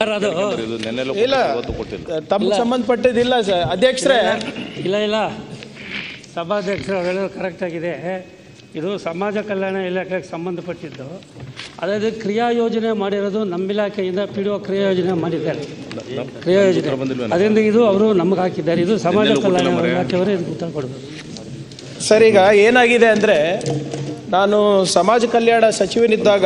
Sir ಅದು ಇದು ನೆನ್ನೆಲ್ಲೂ ಇಲ್ಲ ಕೊಟ್ಟಿಲ್ಲ, ಇವತ್ತು ಕೊಟ್ಟಿಲ್ಲ ತಮ್ಗೆ ಸಂಬಂಧಪಟ್ಟಿದ್ದಿಲ್ಲ ಸರ್ ಅಧ್ಯಕ್ಷರೇ ಇಲ್ಲ ಇಲ್ಲ ಸಭಾಧ್ಯಕ್ಷರು ಅವೆಲ್ಲ ಕರೆಕ್ಟಾಗಿದೆ ಇದು ಸಮಾಜ ಕಲ್ಯಾಣ ಇಲಾಖೆಗೆ ಸಂಬಂಧಪಟ್ಟಿದ್ದು ಅದಾയത് ಕ್ರಿಯಾ ಯೋಜನೆ ಮಾಡಿರೋದು ನಮ್ಮ ಇಲಾಖೆಯಿಂದ ಪಿ ಡಿ ಒ ಕ್ರಿಯಾ ಯೋಜನೆ ಮಾಡಿದ್ದಾರೆ ಕ್ರಿಯಾ ಯೋಜನೆ ಅದರಿಂದ ಇದು ಅವರು ನಮಗೆ ಹಾಕಿದ್ದಾರೆ ಇದು ಸಮಾಜ ಕಲ್ಯಾಣ ಇಲಾಖೆಯವರೇ ಇದಕ್ಕೆ ಉತ್ತರ ಕೊಡಬೇಕು ಸರ್ ಈಗ ಏನಾಗಿದೆ ಅಂದರೆ ನಾನು ಸಮಾಜ ಕಲ್ಯಾಣ ಸಚಿವನಿದ್ದಾಗ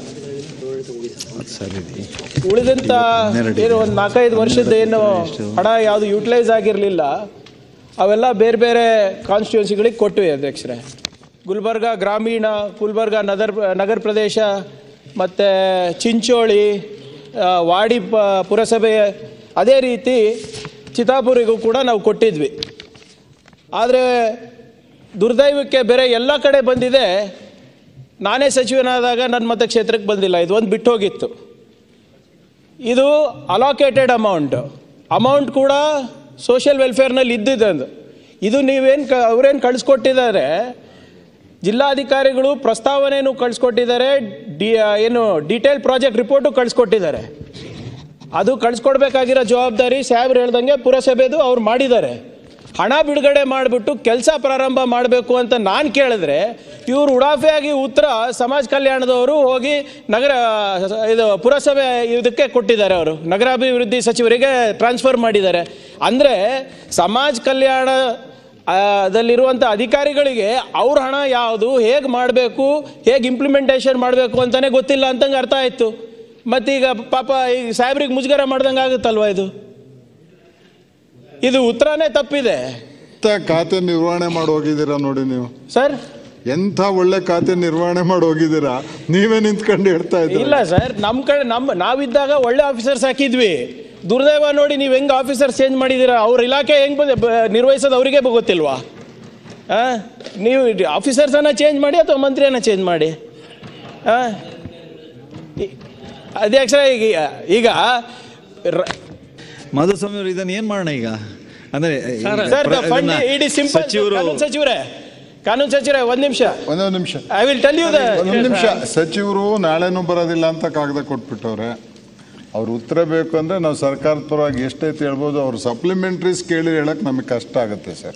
ಉಳಿದಂಥ ಏನು ಒಂದು ನಾಲ್ಕೈದು ವರ್ಷದ ಏನು ಹಣ ಯಾವುದು ಯೂಟಿಲೈಸ್ ಆಗಿರಲಿಲ್ಲ ಅವೆಲ್ಲ ಬೇರೆ ಬೇರೆ ಕಾನ್ಸ್ಟಿಟ್ಯೂನ್ಸಿಗಳಿಗೆ ಕೊಟ್ಟಿವೆ ಅಧ್ಯಕ್ಷರೇ ಗುಲ್ಬರ್ಗ ಗ್ರಾಮೀಣ ಗುಲ್ಬರ್ಗ ನಗರ ನಗರ ಪ್ರದೇಶ ಮತ್ತು ಚಿಂಚೋಳಿ ಆ, ವಾಡಿ ಪ ಪುರಸಭೆ ಅದೇ ರೀತಿ ಚಿತ್ತಾಪುರಿಗೂ ಕೂಡ ನಾವು ಕೊಟ್ಟಿದ್ವಿ ಆದರೆ ದುರ್ದೈವಕ್ಕೆ ಬೇರೆ ಎಲ್ಲ ಕಡೆ ಬಂದಿದೆ ನಾನೇ ಸಚಿವನಾದಾಗ ನನ್ನ ಮತಕ್ಷೇತ್ರಕ್ಕೆ ಬಂದಿಲ್ಲ ಇದು ಒಂದು ಬಿಟ್ಟು ಹೋಗಿತ್ತು ಇದು ಅಲಾಕೇಟೆಡ್ ಅಮೌಂಟ್ ಅಮೌಂಟ್ ಕೂಡ ಸೋಷಿಯಲ್ ವೆಲ್ಫೇರ್ನಲ್ಲಿ ಇದ್ದಿದ್ದು ಇದು ನೀವೇನು ಕ ಅವರೇನು ಕಳಿಸ್ಕೊಟ್ಟಿದ್ದಾರೆ ಜಿಲ್ಲಾಧಿಕಾರಿಗಳು ಪ್ರಸ್ತಾವನೆಯನ್ನು ಕಳಿಸ್ಕೊಟ್ಟಿದ್ದಾರೆ ಡಿ ಏನು ಡೀಟೇಲ್ ಪ್ರಾಜೆಕ್ಟ್ ರಿಪೋರ್ಟು ಕಳಿಸ್ಕೊಟ್ಟಿದ್ದಾರೆ ಅದು ಕಳಿಸ್ಕೊಡ್ಬೇಕಾಗಿರೋ ಜವಾಬ್ದಾರಿ ಸಾಹೇಬ್ರು ಹೇಳ್ದಂಗೆ ಪುರಸಭೆದು ಅವ್ರು ಮಾಡಿದ್ದಾರೆ ಹಣ ಬಿಡುಗಡೆ ಮಾಡಿಬಿಟ್ಟು ಕೆಲಸ ಪ್ರಾರಂಭ ಮಾಡಬೇಕು ಅಂತ ನಾನು ಕೇಳಿದ್ರೆ ಇವರು ಉಡಾಫೆಯಾಗಿ ಉತ್ತರ ಸಮಾಜ ಕಲ್ಯಾಣದವರು ಹೋಗಿ ನಗರ ಇದು ಪುರಸಭೆ ಇದಕ್ಕೆ ಕೊಟ್ಟಿದ್ದಾರೆ ಅವರು ನಗರಾಭಿವೃದ್ಧಿ ಸಚಿವರಿಗೆ ಟ್ರಾನ್ಸ್ಫರ್ ಮಾಡಿದ್ದಾರೆ ಅಂದರೆ ಸಮಾಜ ಕಲ್ಯಾಣ ಆ, ದಲ್ಲಿರುವಂಥ ಅಧಿಕಾರಿಗಳಿಗೆ ಅವ್ರ ಹಣ ಯಾವುದು ಹೇಗೆ ಮಾಡಬೇಕು ಹೇಗೆ ಇಂಪ್ಲಿಮೆಂಟೇಷನ್ ಮಾಡಬೇಕು ಅಂತಲೇ ಗೊತ್ತಿಲ್ಲ ಅಂತಂಗೆ ಅರ್ಥ ಆಯಿತು ಮತ್ತೀಗ ಪಾಪ ಈಗ ಸಾಹೇಬ್ರಿಗೆ ಮುಜುಗರ ಮಾಡ್ದಂಗೆ ಆಗುತ್ತಲ್ವ ಇದು ಇದು ಉತ್ತರನೇ ತಪ್ಪಿದೆ ಎಂಥ ಖಾತೆ ನಿರ್ವಹಣೆ ಮಾಡಿ ಹೋಗಿದ್ದೀರಾ ನೋಡಿ ನೀವು ಸರ್ ಎಂಥ ಒಳ್ಳೆ ಖಾತೆ ನಿರ್ವಹಣೆ ಮಾಡಿ ಹೋಗಿದ್ದೀರಾ ನೀವೇ ನಿಂತ್ಕೊಂಡು ಹೇಳ್ತಾ ಇಲ್ಲ ಇದ್ದೀರಾ ಸರ್ ನಮ್ಮ ಕಡೆ ನಮ್ಮ ನಾವಿದ್ದಾಗ ಒಳ್ಳೆ ಆಫೀಸರ್ಸ್ ಹಾಕಿದ್ವಿ ದುರ್ದೈವ ನೋಡಿ ನೀವು ಹೆಂಗೆ ಆಫೀಸರ್ಸ್ ಚೇಂಜ್ ಮಾಡಿದ್ದೀರಾ ಅವ್ರ ಇಲಾಖೆ ಹೆಂಗೆ ಬಂದೆ ಬ- ನಿರ್ವಹಿಸೋದು ಅವರಿಗೆ ಗೊತ್ತಿಲ್ವಾ ಆ? ನೀವು ಆಫೀಸರ್ಸನ್ನು ಚೇಂಜ್ ಮಾಡಿ ಅಥವಾ ಮಂತ್ರಿಯನ್ನ ಚೇಂಜ್ ಮಾಡಿ ಆ? ಈ- ಅಧ್ಯಕ್ಷರ ಈಗ ಈಗ ರ- ಮಾಧುಸ್ವಾಮಿ ಅವರು ಇದನ್ನ ಏನ್ ಮಾಡೋಣ ಈಗ ಅಂದ್ರೆ ಸರ್ ದ ಫಂಡ್ ಇದನ್ನ ಇಟ್ ಇಸ್ ಸಿಂಪಲ್ ಸಚಿವರು ಕಾನೂನು ಸಚಿವರೇ ಕಾನೂನು ಸಚಿವರೇ ಒಂದ್ ನಿಮಿಷ ಒಂದೊಂದು ನಿಮಿಷ I will tell you the ಒಂದೊಂದು ನಿಮಿಷ ಸಚಿವರು ನಾಳೆನೂ ಬರೋದಿಲ್ಲ ಅಂತ ಕಾಗದ ಕೊಟ್ಬಿಟ್ಟವ್ರೆ ಅವ್ರ ಉತ್ತರ ಬೇಕು ಅಂದ್ರೆ ನಾವು ಸರ್ಕಾರದ ಪರವಾಗಿ ಎಷ್ಟೈತೆ ಹೇಳ್ಬೋದು ಅವ್ರು ಸಪ್ಲಿಮೆಂಟ್ರೀಸ್ ಕೇಳಿ ಹೇಳಕ್ ನಮಗೆ ಕಷ್ಟ ಆಗುತ್ತೆ ಸರ್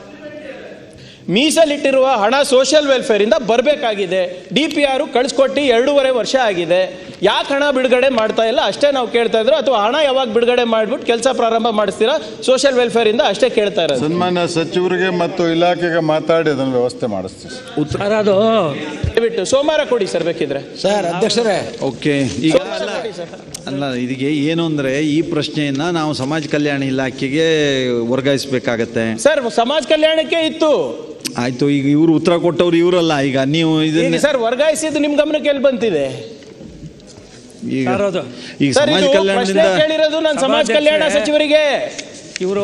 ಮೀಸಲಿಟ್ಟಿರುವ ಹಣ ಸೋಷಿಯಲ್ ವೆಲ್ಫೇರ್ ಇಂದ ಬರಬೇಕಾಗಿದೆ ಡಿ ಪಿ ಆರ್ ಕಳಿಸ್ಕೊಟ್ಟು ಎರಡೂವರೆ ವರ್ಷ ಆಗಿದೆ ಯಾಕೆ ಹಣ ಬಿಡುಗಡೆ ಮಾಡ್ತಾ ಇಲ್ಲ ಅಷ್ಟೇ ನಾವು ಕೇಳ್ತಾ ಇದ್ರು ಅಥವಾ ಹಣ ಯಾವಾಗ ಬಿಡುಗಡೆ ಮಾಡಿಬಿಟ್ಟು ಕೆಲಸ ಪ್ರಾರಂಭ ಮಾಡಿಸ್ತೀರಾ ಸೋಷಿಯಲ್ ವೆಲ್ಫೇರ್ ಇಂದ ಅಷ್ಟೇ ಕೇಳ್ತಾ ಇರೋದು ಸನ್ಮಾನ್ಯ ಸಚಿವರಿಗೆ ಮತ್ತು ಇಲಾಖೆಗೆ ಮಾತಾಡಿ ಅದನ್ನು ವ್ಯವಸ್ಥೆ ಮಾಡಿಸ್ತೀವಿ ಸರ್. ಸರ್ ಅದು ದಯವಿಟ್ಟು ಸೋಮವಾರ ಕೊಡಿ ಸರ್ ಬೇಕಿದ್ರೆ ಸರ್ ಅಧ್ಯಕ್ಷರೇ ಓಕೆ ಈಗ ಅಲ್ಲ ಅಲ್ಲ ಇದಕ್ಕೆ ಏನು ಅಂದ್ರೆ ಈ ಪ್ರಶ್ನೆಯನ್ನ ನಾವು ಸಮಾಜ ಕಲ್ಯಾಣ ಇಲಾಖೆಗೆ ವರ್ಗಾಯಿಸಬೇಕಾಗತ್ತೆ ಸರ್ ಸಮಾಜ ಕಲ್ಯಾಣಕ್ಕೆ ಇತ್ತು ಆಯ್ತು ಈಗ ಇವರು ಉತ್ತರ ಕೊಟ್ಟವ್ರು ಇವರಲ್ಲ ಈಗ ನೀವು ಈಗ ಇದನ್ನ ಸರ್ ವರ್ಗಾಯಿಸಿದ್ದು ನಿಮ್ ಗಮನಕ್ಕೆ ಎಲ್ಲಿ ಬಂತಿದೆ ಈಗ ಸರ್ ಅದು ಈಗ ಸರ್ ಸಮಾಜ ಇದು ಪ್ರಶ್ನೆ ಕಲ್ಯಾಣದಿಂದ ಕೇಳಿರೋದು ನಾನು ಸಮಾಜ ಸಭಾಧ್ಯಕ್ಷರೇ. ಕಲ್ಯಾಣ ಸಚಿವರಿಗೆ ಇವರು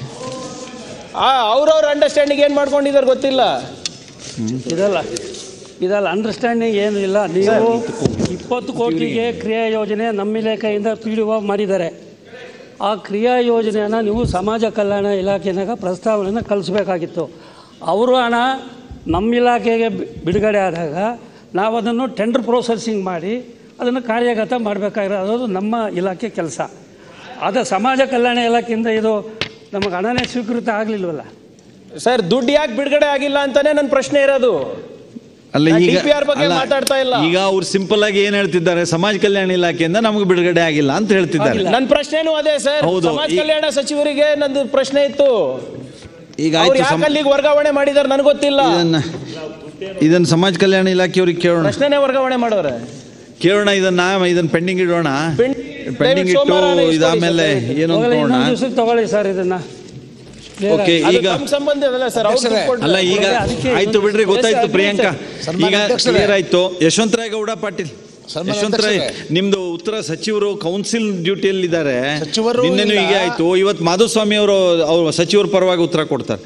ಆ ಅವ್ರವ್ರ ಅಂಡರ್ಸ್ಟ್ಯಾಂಡಿಂಗ್ ಏನ್ ಮಾಡ್ಕೊಂಡಿದ್ದಾರೆ ಗೊತ್ತಿಲ್ಲ ಇದಲ್ಲ ಇದಲ್ಲ ಅಂಡರ್ಸ್ಟ್ಯಾಂಡಿಂಗ್ ಏನು ಇಲ್ಲ ನೀವು ಇಪ್ಪತ್ತು ಕೋಟಿಗೆ ಕ್ರಿಯಾ ಯೋಜನೆ ನಮ್ಮ ಇಲಾಖೆಯಿಂದ ಪಿ ಡಿ ಒ ಮಾಡಿದ್ದಾರೆ ಆ ಕ್ರಿಯಾ ಯೋಜನೆಯನ್ನು ನೀವು ಸಮಾಜ ಕಲ್ಯಾಣ ಇಲಾಖೆನಾಗ ಪ್ರಸ್ತಾವನೆಯನ್ನು ಕಳಿಸ್ಬೇಕಾಗಿತ್ತು ಅವರು ಹಣ ನಮ್ಮ ಇಲಾಖೆಗೆ ಬಿ- ಬಿಡುಗಡೆ ಆದಾಗ ನಾವು ಅದನ್ನು ಟೆಂಡರ್ ಪ್ರೊಸೆಸಿಂಗ್ ಮಾಡಿ ಅದನ್ನು ಕಾರ್ಯಗತ ಮಾಡಬೇಕಾಗಿರೋದು ನಮ್ಮ ಇಲಾಖೆ ಕೆಲಸ ಅದು ಸಮಾಜ ಕಲ್ಯಾಣ ಇಲಾಖೆಯಿಂದ ಇದು ನಮಗೆ ಹಣನೇ ಸ್ವೀಕೃತ ಆಗಲಿಲ್ವಲ್ಲ ಸರ್ ದುಡ್ಡು ಯಾಕೆ ಬಿಡುಗಡೆ ಆಗಿಲ್ಲ ಅಂತಾನೆ ನನ್ನ ಪ್ರಶ್ನೆ ಇರೋದು ಅಲ್ಲ ನಾನು ಈಗ DPR ಬಗ್ಗೆ ಅಲ್ಲ, ಮಾತಾಡ್ತಾ ಇಲ್ಲ. ಈಗ ಅವ್ರು ಸಿಂಪಲ್ ಆಗಿ ಏನ್ ಹೇಳ್ತಿದ್ದಾರೆ ಸಮಾಜ ಕಲ್ಯಾಣ ಇಲಾಖೆಯಿಂದ ನಮಗೆ ಬಿಡುಗಡೆ ಆಗಿಲ್ಲ ಅಂತ ಹೇಳ್ತಿದ್ದಾರೆ ನನ್ನ ಪ್ರಶ್ನೆನೂ ಅದೇ ಸರ್ ಹೌದು. ಸಮಾಜ ಈ- ಕಲ್ಯಾಣ ಸಚಿವರಿಗೆ ನಂದು ಪ್ರಶ್ನೆ ಇತ್ತು ಈಗ ಅವ್ರು ಆಯ್ತು ಯಾಕೆ ಸಮ- ಅಲ್ಲಿಗೆ ವರ್ಗಾವಣೆ ಮಾಡಿದಾರೆ ನನಗೆ ಗೊತ್ತಿಲ್ಲ ಇದನ್ನ ಇದನ್ನ ಸಮಾಜ ಕಲ್ಯಾಣ ಇಲಾಖೆಯವ್ರಿಗೆ ಕೇಳೋಣ ಪ್ರಶ್ನೆನೇ ವರ್ಗಾವಣೆ ಮಾಡೋರೆ ಕೇಳೋಣ ಇದನ್ನ ಇದನ್ನ ಪೆಂಡಿಂಗ್ ಇಡೋಣ ಪೆಂಡ್- ಪೆಂಡಿಂಗ್ ದಯವಿಟ್ಟು ಇಟ್ಟು ಸೋಮವಾರನೇ ಇಸ್ಕೊಳ್ಳಿ ಇದಾದ್ಮೇಲೆ ಸರ್, ಏನು ಅಂತ ಹೋಗಲಿ ನೋಡೋಣ ಇನ್ನೊಂದು ದಿವಸಕ್ಕೆ ತಗೊಳ್ಳಿ ಸರ್ ಇದನ್ನು ಓಕೆ ಅದು ಈಗ ತಮ್ಮ ಸಂಬಂಧ ಅದಲ್ಲ ಸರ್ ಅವ್ರು ಅಧ್ಯಕ್ಷರೇ, ದುಡ್ಡು ಅಲ್ಲ ಕೊಡ್ತಾರೆ. ಈಗ ಅದಕ್ಕೆ ಆಯ್ತು ಬಿಡ್ರಿ ಗೊತ್ತಾಯ್ತು Yes, ಪ್ರಿಯಾಂಕಾ ಸನ್ಮಾನ್ಯ ಈಗ ಅಧ್ಯಕ್ಷರೇ. ಕ್ಲಿಯರ್ ಆಯ್ತು ಯಶವಂತರಾಯ ಗೌಡ ಪಾಟೀಲ್ ಸನ್ಮಾನ್ಯ ಯಶವಂತರಾಯ್ ಅಧ್ಯಕ್ಷರೇ. ನಿಮ್ದು ಉತ್ತರ ಸಚಿವರು ಕೌನ್ಸಿಲ್ ಡ್ಯೂಟಿಯಲ್ಲಿ ಇದ್ದಾರೆ ಸಚಿವರು ನಿನ್ನೆನೂ ಇಲ್ಲ. ಹೀಗೆ ಆಯ್ತು ಇವತ್ತು ಮಾಧುಸ್ವಾಮಿ ಅವರು ಅವ್ರ ಸಚಿವರ ಪರವಾಗಿ ಉತ್ತರ ಕೊಡ್ತಾರೆ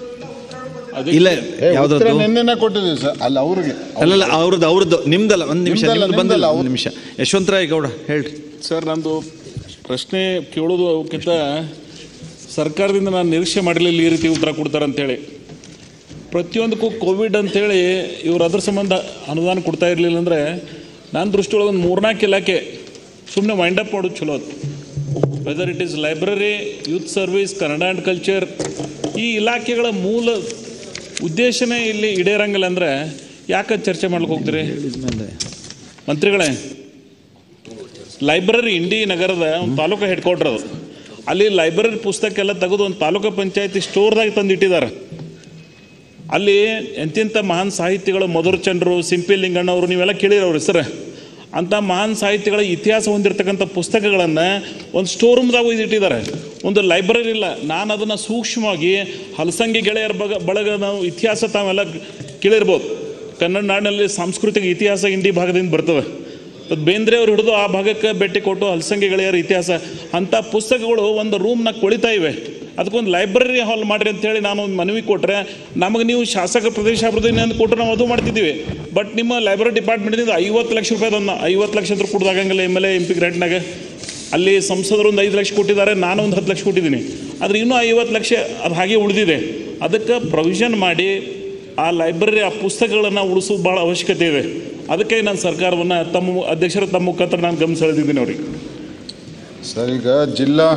ಇಲ್ಲ ಏ, ಉತ್ತರ ಯಾವ್ದ್ರದ್ದು ನಿನ್ನೆನೆ ಕೊಟ್ಟಿದ್ದೀವಿ ಸರ್ ಅಲ್ಲ ಅವ್ರಿಗೆ ಅಲ್ಲಲ್ಲ ಅವ್ರದ್ದು ಅವ್ರದ್ದು ನಿಮ್ದಲ್ಲ ಒಂದ್ ನಿಮಿಷ ನಿಮ್ದಲ್ಲ, ನಿಮ್ದು ಬಂದಿಲ್ಲ ನಿಮ್ದಲ್ಲ, ಒಂದು ನಿಮಿಷ ಯಶವಂತರಾಯ್ ಗೌಡ ಹೇಳ್ರಿ ಸರ್ ನಂದು ಪ್ರಶ್ನೆ ಕೇಳೋದಕ್ಕಿಂತ ಸರ್ಕಾರದಿಂದ ನಾನು ನಿರೀಕ್ಷೆ ಮಾಡಿರಲಿಲ್ಲ ಈ ರೀತಿ ಉತ್ತರ ಕೊಡ್ತಾರೆ ಅಂತೇಳಿ ಪ್ರತಿಯೊಂದಕ್ಕೂ ಕೋವಿಡ್ ಅಂತೇಳಿ ಇವ್ರು ಅದ್ರ ಸಂಬಂಧ ಅನುದಾನ ಕೊಡ್ತಾ ಇರಲಿಲ್ಲ ಅಂದರೆ ನನ್ನ ದೃಷ್ಟಿಯೊಳಗೆ ಒಂದು ಮೂರ್ನಾಲ್ಕು ಇಲಾಖೆ ಸುಮ್ಮನೆ ವೈಂಡ್ ಅಪ್ ಮಾಡೋದು ಚಲೋ ಅದು whether it is library youth service Kannada and culture ಈ ಇಲಾಖೆಗಳ ಮೂಲ ಉದ್ದೇಶನೇ ಇಲ್ಲಿ ಈಡೇರಂಗಿಲ್ಲ ಅಂದರೆ ಯಾಕೆ ಚರ್ಚೆ ಮಾಡ್ಲಿಕ್ಕೆ ಹೋಗ್ತೀರಿ ಹೇಳಿದ್ಮೇಲೆ ಮಂತ್ರಿಗಳೇ ಲೈಬ್ರರಿ ಇಂಡಿ ನಗರದ ಒಂದು ತಾಲೂಕು ಹೆಡ್ ಕ್ವಾರ್ಟರ್ ಅದು ಅಲ್ಲಿ ಲೈಬ್ರರಿ ಪುಸ್ತಕ ಎಲ್ಲ ತೆಗೆದು ಒಂದು ತಾಲೂಕು ಪಂಚಾಯತಿ ಸ್ಟೋರ್ದಾಗ ತಂದು ಇಟ್ಟಿದ್ದಾರೆ ಅಲ್ಲಿ ಎಂತೆಂಥ ಮಹಾನ್ ಸಾಹಿತಿಗಳು ಮಧುರಚಂದ್ರು ಸಿಂಪಿ ಲಿಂಗಣ್ಣವರು ನೀವೆಲ್ಲ ಕೇಳಿರೋರು ಹೆಸರು ಅಂಥ ಮಹಾನ್ ಸಾಹಿತಿಗಳ ಇತಿಹಾಸ ಹೊಂದಿರತಕ್ಕಂಥ ಪುಸ್ತಕಗಳನ್ನು ಒಂದು ಸ್ಟೋರ್ ರೂಮ್ದಾಗ ಒಯ್ದು ಇಟ್ಟಿದ್ದಾರೆ ಒಂದು ಲೈಬ್ರರಿ ಇಲ್ಲ ನಾನು ಅದನ್ನು ಸೂಕ್ಷ್ಮವಾಗಿ ಹಲಸಂಗಿ ಗೆಳೆಯರ ಬಗ ಬಳಗ ನಾವು ಇತಿಹಾಸ ತಾವೆಲ್ಲ ಕೇಳಿರ್ಬೋದು ಕನ್ನಡ ನಾಡಿನಲ್ಲಿ ಸಾಂಸ್ಕೃತಿಕ ಇತಿಹಾಸ ಇಂಡಿ ಭಾಗದಿಂದ ಬರ್ತವೆ ಅದು ಬೇಂದ್ರೆ ಅವ್ರು ಹಿಡಿದು ಆ ಭಾಗಕ್ಕೆ ಭೇಟಿ ಕೊಟ್ಟು ಹಲಸಂಗಿ ಗೆಳೆಯರ ಇತಿಹಾಸ ಅಂಥ ಪುಸ್ತಕಗಳು ಒಂದು ರೂಮ್ನಾಗ ಕೊಳಿತಾ ಇವೆ ಅದಕ್ಕೊಂದು ಲೈಬ್ರರಿ ಹಾಲ್ ಮಾಡಿರಿ ಅಂತೇಳಿ ನಾನು ಒಂದು ಮನವಿ ಕೊಟ್ಟರೆ ನಮಗೆ ನೀವು ಶಾಸಕ ಪ್ರದೇಶ ಅಭಿವೃದ್ಧಿ ಅಂತ ಕೊಟ್ಟರೆ ನಾವು ಅದು ಮಾಡ್ತಿದ್ದೀವಿ ಬಟ್ ನಿಮ್ಮ ಲೈಬ್ರರಿ ಡಿಪಾರ್ಟ್ಮೆಂಟಿಂದ ಐವತ್ತು ಲಕ್ಷ ರೂಪಾಯಿದೊಂದು ಐವತ್ತು ಲಕ್ಷ ಅಂತ ಕೊಡ್ದಾಗಂಗಿಲ್ಲ M L A M P ಗ್ರಾಂಟ್ನಾಗ ಅಲ್ಲಿ ಸಂಸದರು ಒಂದು ಐದು ಲಕ್ಷ ಕೊಟ್ಟಿದ್ದಾರೆ ನಾನು ಒಂದು ಹತ್ತು ಲಕ್ಷ ಕೊಟ್ಟಿದ್ದೀನಿ ಆದರೆ ಇನ್ನೂ ಐವತ್ತು ಲಕ್ಷ ಅದು ಹಾಗೆ ಉಳಿದಿದೆ ಅದಕ್ಕೆ ಪ್ರೊವಿಷನ್ ಮಾಡಿ ಆ ಲೈಬ್ರರಿ ಆ ಪುಸ್ತಕಗಳನ್ನು ಉಳಿಸೋದು ಭಾಳ ಅವಶ್ಯಕತೆ ಇದೆ ಅದಕ್ಕೆ ನಾನು ಸರ್ಕಾರವನ್ನು ತಮ್ಮ ಅಧ್ಯಕ್ಷರ ತಮ್ಮ ಮುಖಾಂತರ ನಾನು ಗಮನ ಸೆಳೆದಿದ್ದೀನಿ ಅವ್ರಿಗೆ ಸರ್ ಈಗ ಜಿಲ್ಲಾ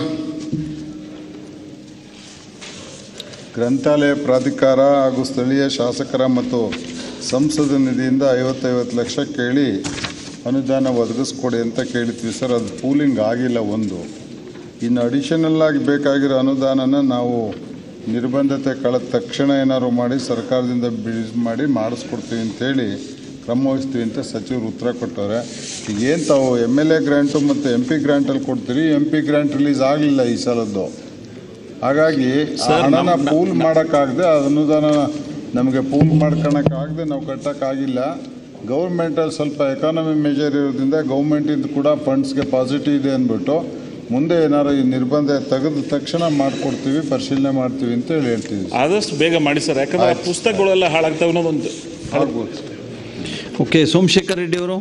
ಗ್ರಂಥಾಲಯ ಪ್ರಾಧಿಕಾರ ಹಾಗೂ ಸ್ಥಳೀಯ ಶಾಸಕರ ಮತ್ತು ಸಂಸದ ನಿಧಿಯಿಂದ ಐವತ್ತೈವತ್ತು ಲಕ್ಷ ಕೇಳಿ ಅನುದಾನ ಒದಗಿಸ್ಕೊಡಿ ಅಂತ ಕೇಳಿದ್ವಿ ಸರ್ ಅದು ಪೂಲಿಂಗ್ ಆಗಿಲ್ಲ ಒಂದು ಇನ್ನು ಅಡಿಷನಲ್ ಆಗಿ ಬೇಕಾಗಿರೋ ಅನುದಾನನ ನಾವು ನಿರ್ಬಂಧತೆ ಕಳೆದ ತಕ್ಷಣ ಏನಾದ್ರು ಮಾಡಿ ಸರ್ಕಾರದಿಂದ ಬಿಡ್ ಮಾಡಿ ಮಾಡಿಸ್ಕೊಡ್ತೀವಿ ಅಂತೇಳಿ ಕ್ರಮ ವಹಿಸ್ತೀವಿ ಅಂತ ಸಚಿವರು ಉತ್ತರ ಕೊಟ್ಟವ್ರೆ ಈಗ ಏನು ತಾವು ಎಮ್ ಎಲ್ ಎ ಗ್ರ್ಯಾಂಟು ಮತ್ತು ಎಂ ಪಿ ಗ್ರ್ಯಾಂಟಲ್ಲಿ ಕೊಡ್ತೀರಿ ಎಂ ಪಿ ಗ್ರ್ಯಾಂಟ್ ರಿಲೀಸ್ ಆಗಲಿಲ್ಲ ಈ ಸಲದ್ದು ಹಾಗಾಗಿ ಆ ಸರ್, ಹಣನ ನಮ್ಮ- ಪೂಲ್ ಮಾಡೋಕ್ಕಾಗದೆ ಅನುದಾನ ನಮಗೆ ಪೂಲ್ ಮಾಡ್ಕೊಳಕ್ಕಾಗದೆ ನಾವು ಕಟ್ಟೋಕ್ಕಾಗಿಲ್ಲ ಗೌರ್ಮೆಂಟಲ್ಲಿ ಸ್ವಲ್ಪ ಎಕಾನಮಿ ಮೆಜರ್ ಇರೋದ್ರಿಂದ ಗೌರ್ಮೆಂಟಿಂದ ಕೂಡ ಫಂಡ್ಸ್ಗೆ ಪಾಸಿಟಿವ್ ಇದೆ ಅಂದ್ಬಿಟ್ಟು ಮುಂದೆ ಏನಾರು ಈ ನಿರ್ಬಂಧ ತೆಗೆದ ತಕ್ಷಣ ಮಾಡಿಕೊಡ್ತೀವಿ ಪರಿಶೀಲನೆ ಮಾಡ್ತೀವಿ ಅಂತ ಹೇಳಿ ಹೇಳ್ತೀವಿ ಆದಷ್ಟು ಬೇಗ ಮಾಡಿ ಸರ್ ಯಾಕಂದ್ರೆ ಆ ಪುಸ್ತಕಗಳೆಲ್ಲ ಹಾಳಾಗ್ತವೆ ಅನ್ನೋದೊಂದು ಆಗ್ಬೋದು ಓಕೆ ಸೋಮಶೇಖರ್ ರೆಡ್ಡಿ ಅವರು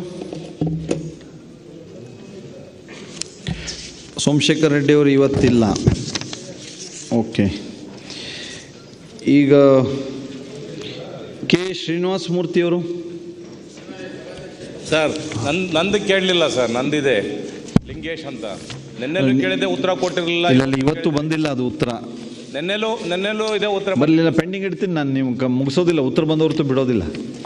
ಸೋಮಶೇಖರ್ ರೆಡ್ಡಿ ಅವರು ಇವತ್ತಿಲ್ಲ ಓಕೆ ಈಗ ಕೆ ಶ್ರೀನಿವಾಸ ಮೂರ್ತಿಯವರು ಸರ್ ನನ್ ನಂದು ಕೇಳಲಿಲ್ಲ ಸರ್ ನಂದಿದೆ ಲಿಂಗೇಶ್ ಅಂತ ನೆನ್ನೆಲೂ ಕೇಳಿದೆ ಉತ್ತರ ಕೊಟ್ಟಿರಲಿಲ್ಲ ಇಲ್ಲ ಇಲ್ಲ, ಇವತ್ತು ಬಂದಿಲ್ಲ ಅದು ಉತ್ತರ ನೆನ್ನೆಲೂ ನೆನ್ನೆಲೂ ಇದೆ ಉತ್ತರ ಬರಲಿಲ್ಲ ಪೆಂಡಿಂಗ್ ಇಡ್ತೀನಿ ನಾನು ನೀವು ಕ- ಮುಗಿಸೋದಿಲ್ಲ ಉತ್ತರ ಬಂದವ್ರದ್ದು ಬಿಡೋದಿಲ್ಲ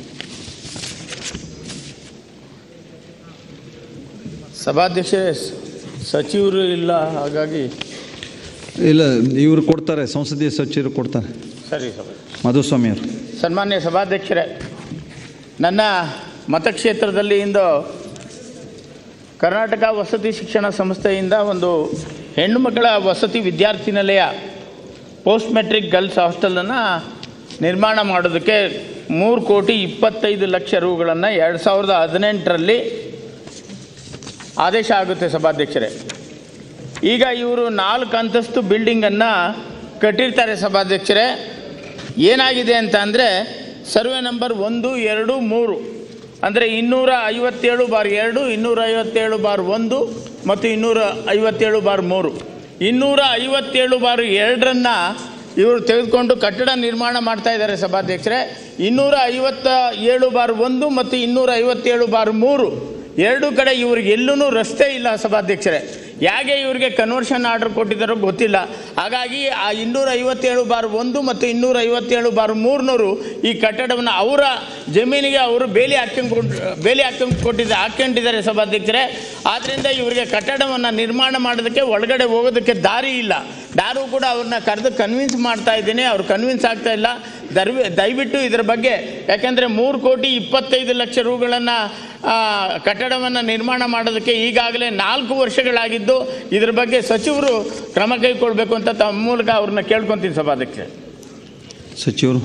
ಸಭಾಧ್ಯಕ್ಷರೇ ಸ- ಸಚಿವರು ಇಲ್ಲ ಹಾಗಾಗಿ ಇಲ್ಲ ಇವರು ಕೊಡ್ತಾರೆ ಸಂಸದೀಯ ಸಚಿವರು ಕೊಡ್ತಾರೆ ಸರಿ ಸಭಾ ಮಧುಸ್ವಾಮಿ ಅವರು ಸನ್ಮಾನ್ಯ ಸಭಾಧ್ಯಕ್ಷರೇ ನನ್ನ ಮತಕ್ಷೇತ್ರದಲ್ಲಿ ಇಂದು ಕರ್ನಾಟಕ ವಸತಿ ಶಿಕ್ಷಣ ಸಂಸ್ಥೆಯಿಂದ ಒಂದು ಹೆಣ್ಣು ಮಕ್ಕಳ ವಸತಿ ವಿದ್ಯಾರ್ಥಿ ನಿಲಯ ಪೋಸ್ಟ್ ಮೆಟ್ರಿಕ್ ಗರ್ಲ್ಸ್ ಹಾಸ್ಟೆಲನ್ನು ನಿರ್ಮಾಣ ಮಾಡೋದಕ್ಕೆ ಮೂರು ಕೋಟಿ ಇಪ್ಪತ್ತೈದು ಲಕ್ಷ ರುಗಳನ್ನು ಎರಡು ಸಾವಿರದ ಹದಿನೆಂಟರಲ್ಲಿ ಆದೇಶ ಆಗುತ್ತೆ ಸಭಾಧ್ಯಕ್ಷರೇ ಈಗ ಇವರು ನಾಲ್ಕು ಅಂತಸ್ತು ಬಿಲ್ಡಿಂಗನ್ನು ಕಟ್ಟಿರ್ತಾರೆ ಸಭಾಧ್ಯಕ್ಷರೇ ಏನಾಗಿದೆ ಅಂತ ಅಂದರೆ ಸರ್ವೆ ನಂಬರ್ ಒಂದು ಎರಡು ಮೂರು ಅಂದರೆ ಇನ್ನೂರ ಐವತ್ತೇಳು ಬಾರ್ ಎರಡು ಇನ್ನೂರ ಐವತ್ತೇಳು ಬಾರ್ ಒಂದು ಮತ್ತು ಇನ್ನೂರ ಐವತ್ತೇಳು ಬಾರ್ ಮೂರು ಇನ್ನೂರ ಐವತ್ತೇಳು ಬಾರ್ ಎರಡರನ್ನು ಇವರು ತೆಗೆದುಕೊಂಡು ಕಟ್ಟಡ ನಿರ್ಮಾಣ ಮಾಡ್ತಾ ಇದ್ದಾರೆ ಸಭಾಧ್ಯಕ್ಷರೇ ಇನ್ನೂರ ಐವತ್ತ ಏಳು ಬಾರ್ ಒಂದು ಮತ್ತು ಇನ್ನೂರ ಐವತ್ತೇಳು ಬಾರ್ ಮೂರು ಎರಡೂ ಕಡೆ ಇವ್ರಿಗೆ ಎಲ್ಲೂ ರಸ್ತೆ ಇಲ್ಲ ಸಭಾಧ್ಯಕ್ಷರೇ ಹೇಗೆ ಇವರಿಗೆ ಕನ್ವರ್ಷನ್ ಆರ್ಡರ್ ಕೊಟ್ಟಿದ್ದಾರೋ ಗೊತ್ತಿಲ್ಲ ಹಾಗಾಗಿ ಆ ಇನ್ನೂರ ಐವತ್ತೇಳು ಬಾರ್ ಒಂದು ಮತ್ತು ಇನ್ನೂರ ಐವತ್ತೇಳು ಬಾರ್ ಮೂರ್ನೂರು ಈ ಕಟ್ಟಡವನ್ನು ಅವರ ಜಮೀನಿಗೆ ಅವರು ಬೇಲಿ ಹಾಕ್ಕೊಂಡು ಬೇಲಿ ಹಾಕ್ಕೊಂಡು ಕೊಟ್ಟಿದ್ದ ಹಾಕ್ಕೊಂಡಿದ್ದಾರೆ ಸಭಾಧ್ಯಕ್ಷರೇ ಆದ್ದರಿಂದ ಇವರಿಗೆ ಕಟ್ಟಡವನ್ನು ನಿರ್ಮಾಣ ಮಾಡೋದಕ್ಕೆ ಒಳಗಡೆ ಹೋಗೋದಕ್ಕೆ ದಾರಿ ಇಲ್ಲ ಯಾರೂ ಕೂಡ ಅವ್ರನ್ನ ಕರೆದು ಕನ್ವಿನ್ಸ್ ಮಾಡ್ತಾ ಇದ್ದೀನಿ ಅವ್ರು ಕನ್ವಿನ್ಸ್ ಆಗ್ತಾ ಇಲ್ಲ ದರ್ವಿ ದಯವಿಟ್ಟು ಇದರ ಬಗ್ಗೆ ಯಾಕೆಂದರೆ ಮೂರು ಕೋಟಿ ಇಪ್ಪತ್ತೈದು ಲಕ್ಷ ರೂಗಳನ್ನು ಕಟ್ಟಡವನ್ನು ನಿರ್ಮಾಣ ಮಾಡೋದಕ್ಕೆ ಈಗಾಗಲೇ ನಾಲ್ಕು ವರ್ಷಗಳಾಗಿದ್ದು ಇದರ ಬಗ್ಗೆ ಸಚಿವರು ಕ್ರಮ ಕೈಗೊಳ್ಬೇಕು ಅಂತ ತಮ್ಮ ಮೂಲಕ ಅವ್ರನ್ನ ಕೇಳ್ಕೊತೀನಿ ಸಭಾಧ್ಯಕ್ಷ ಸಚಿವರು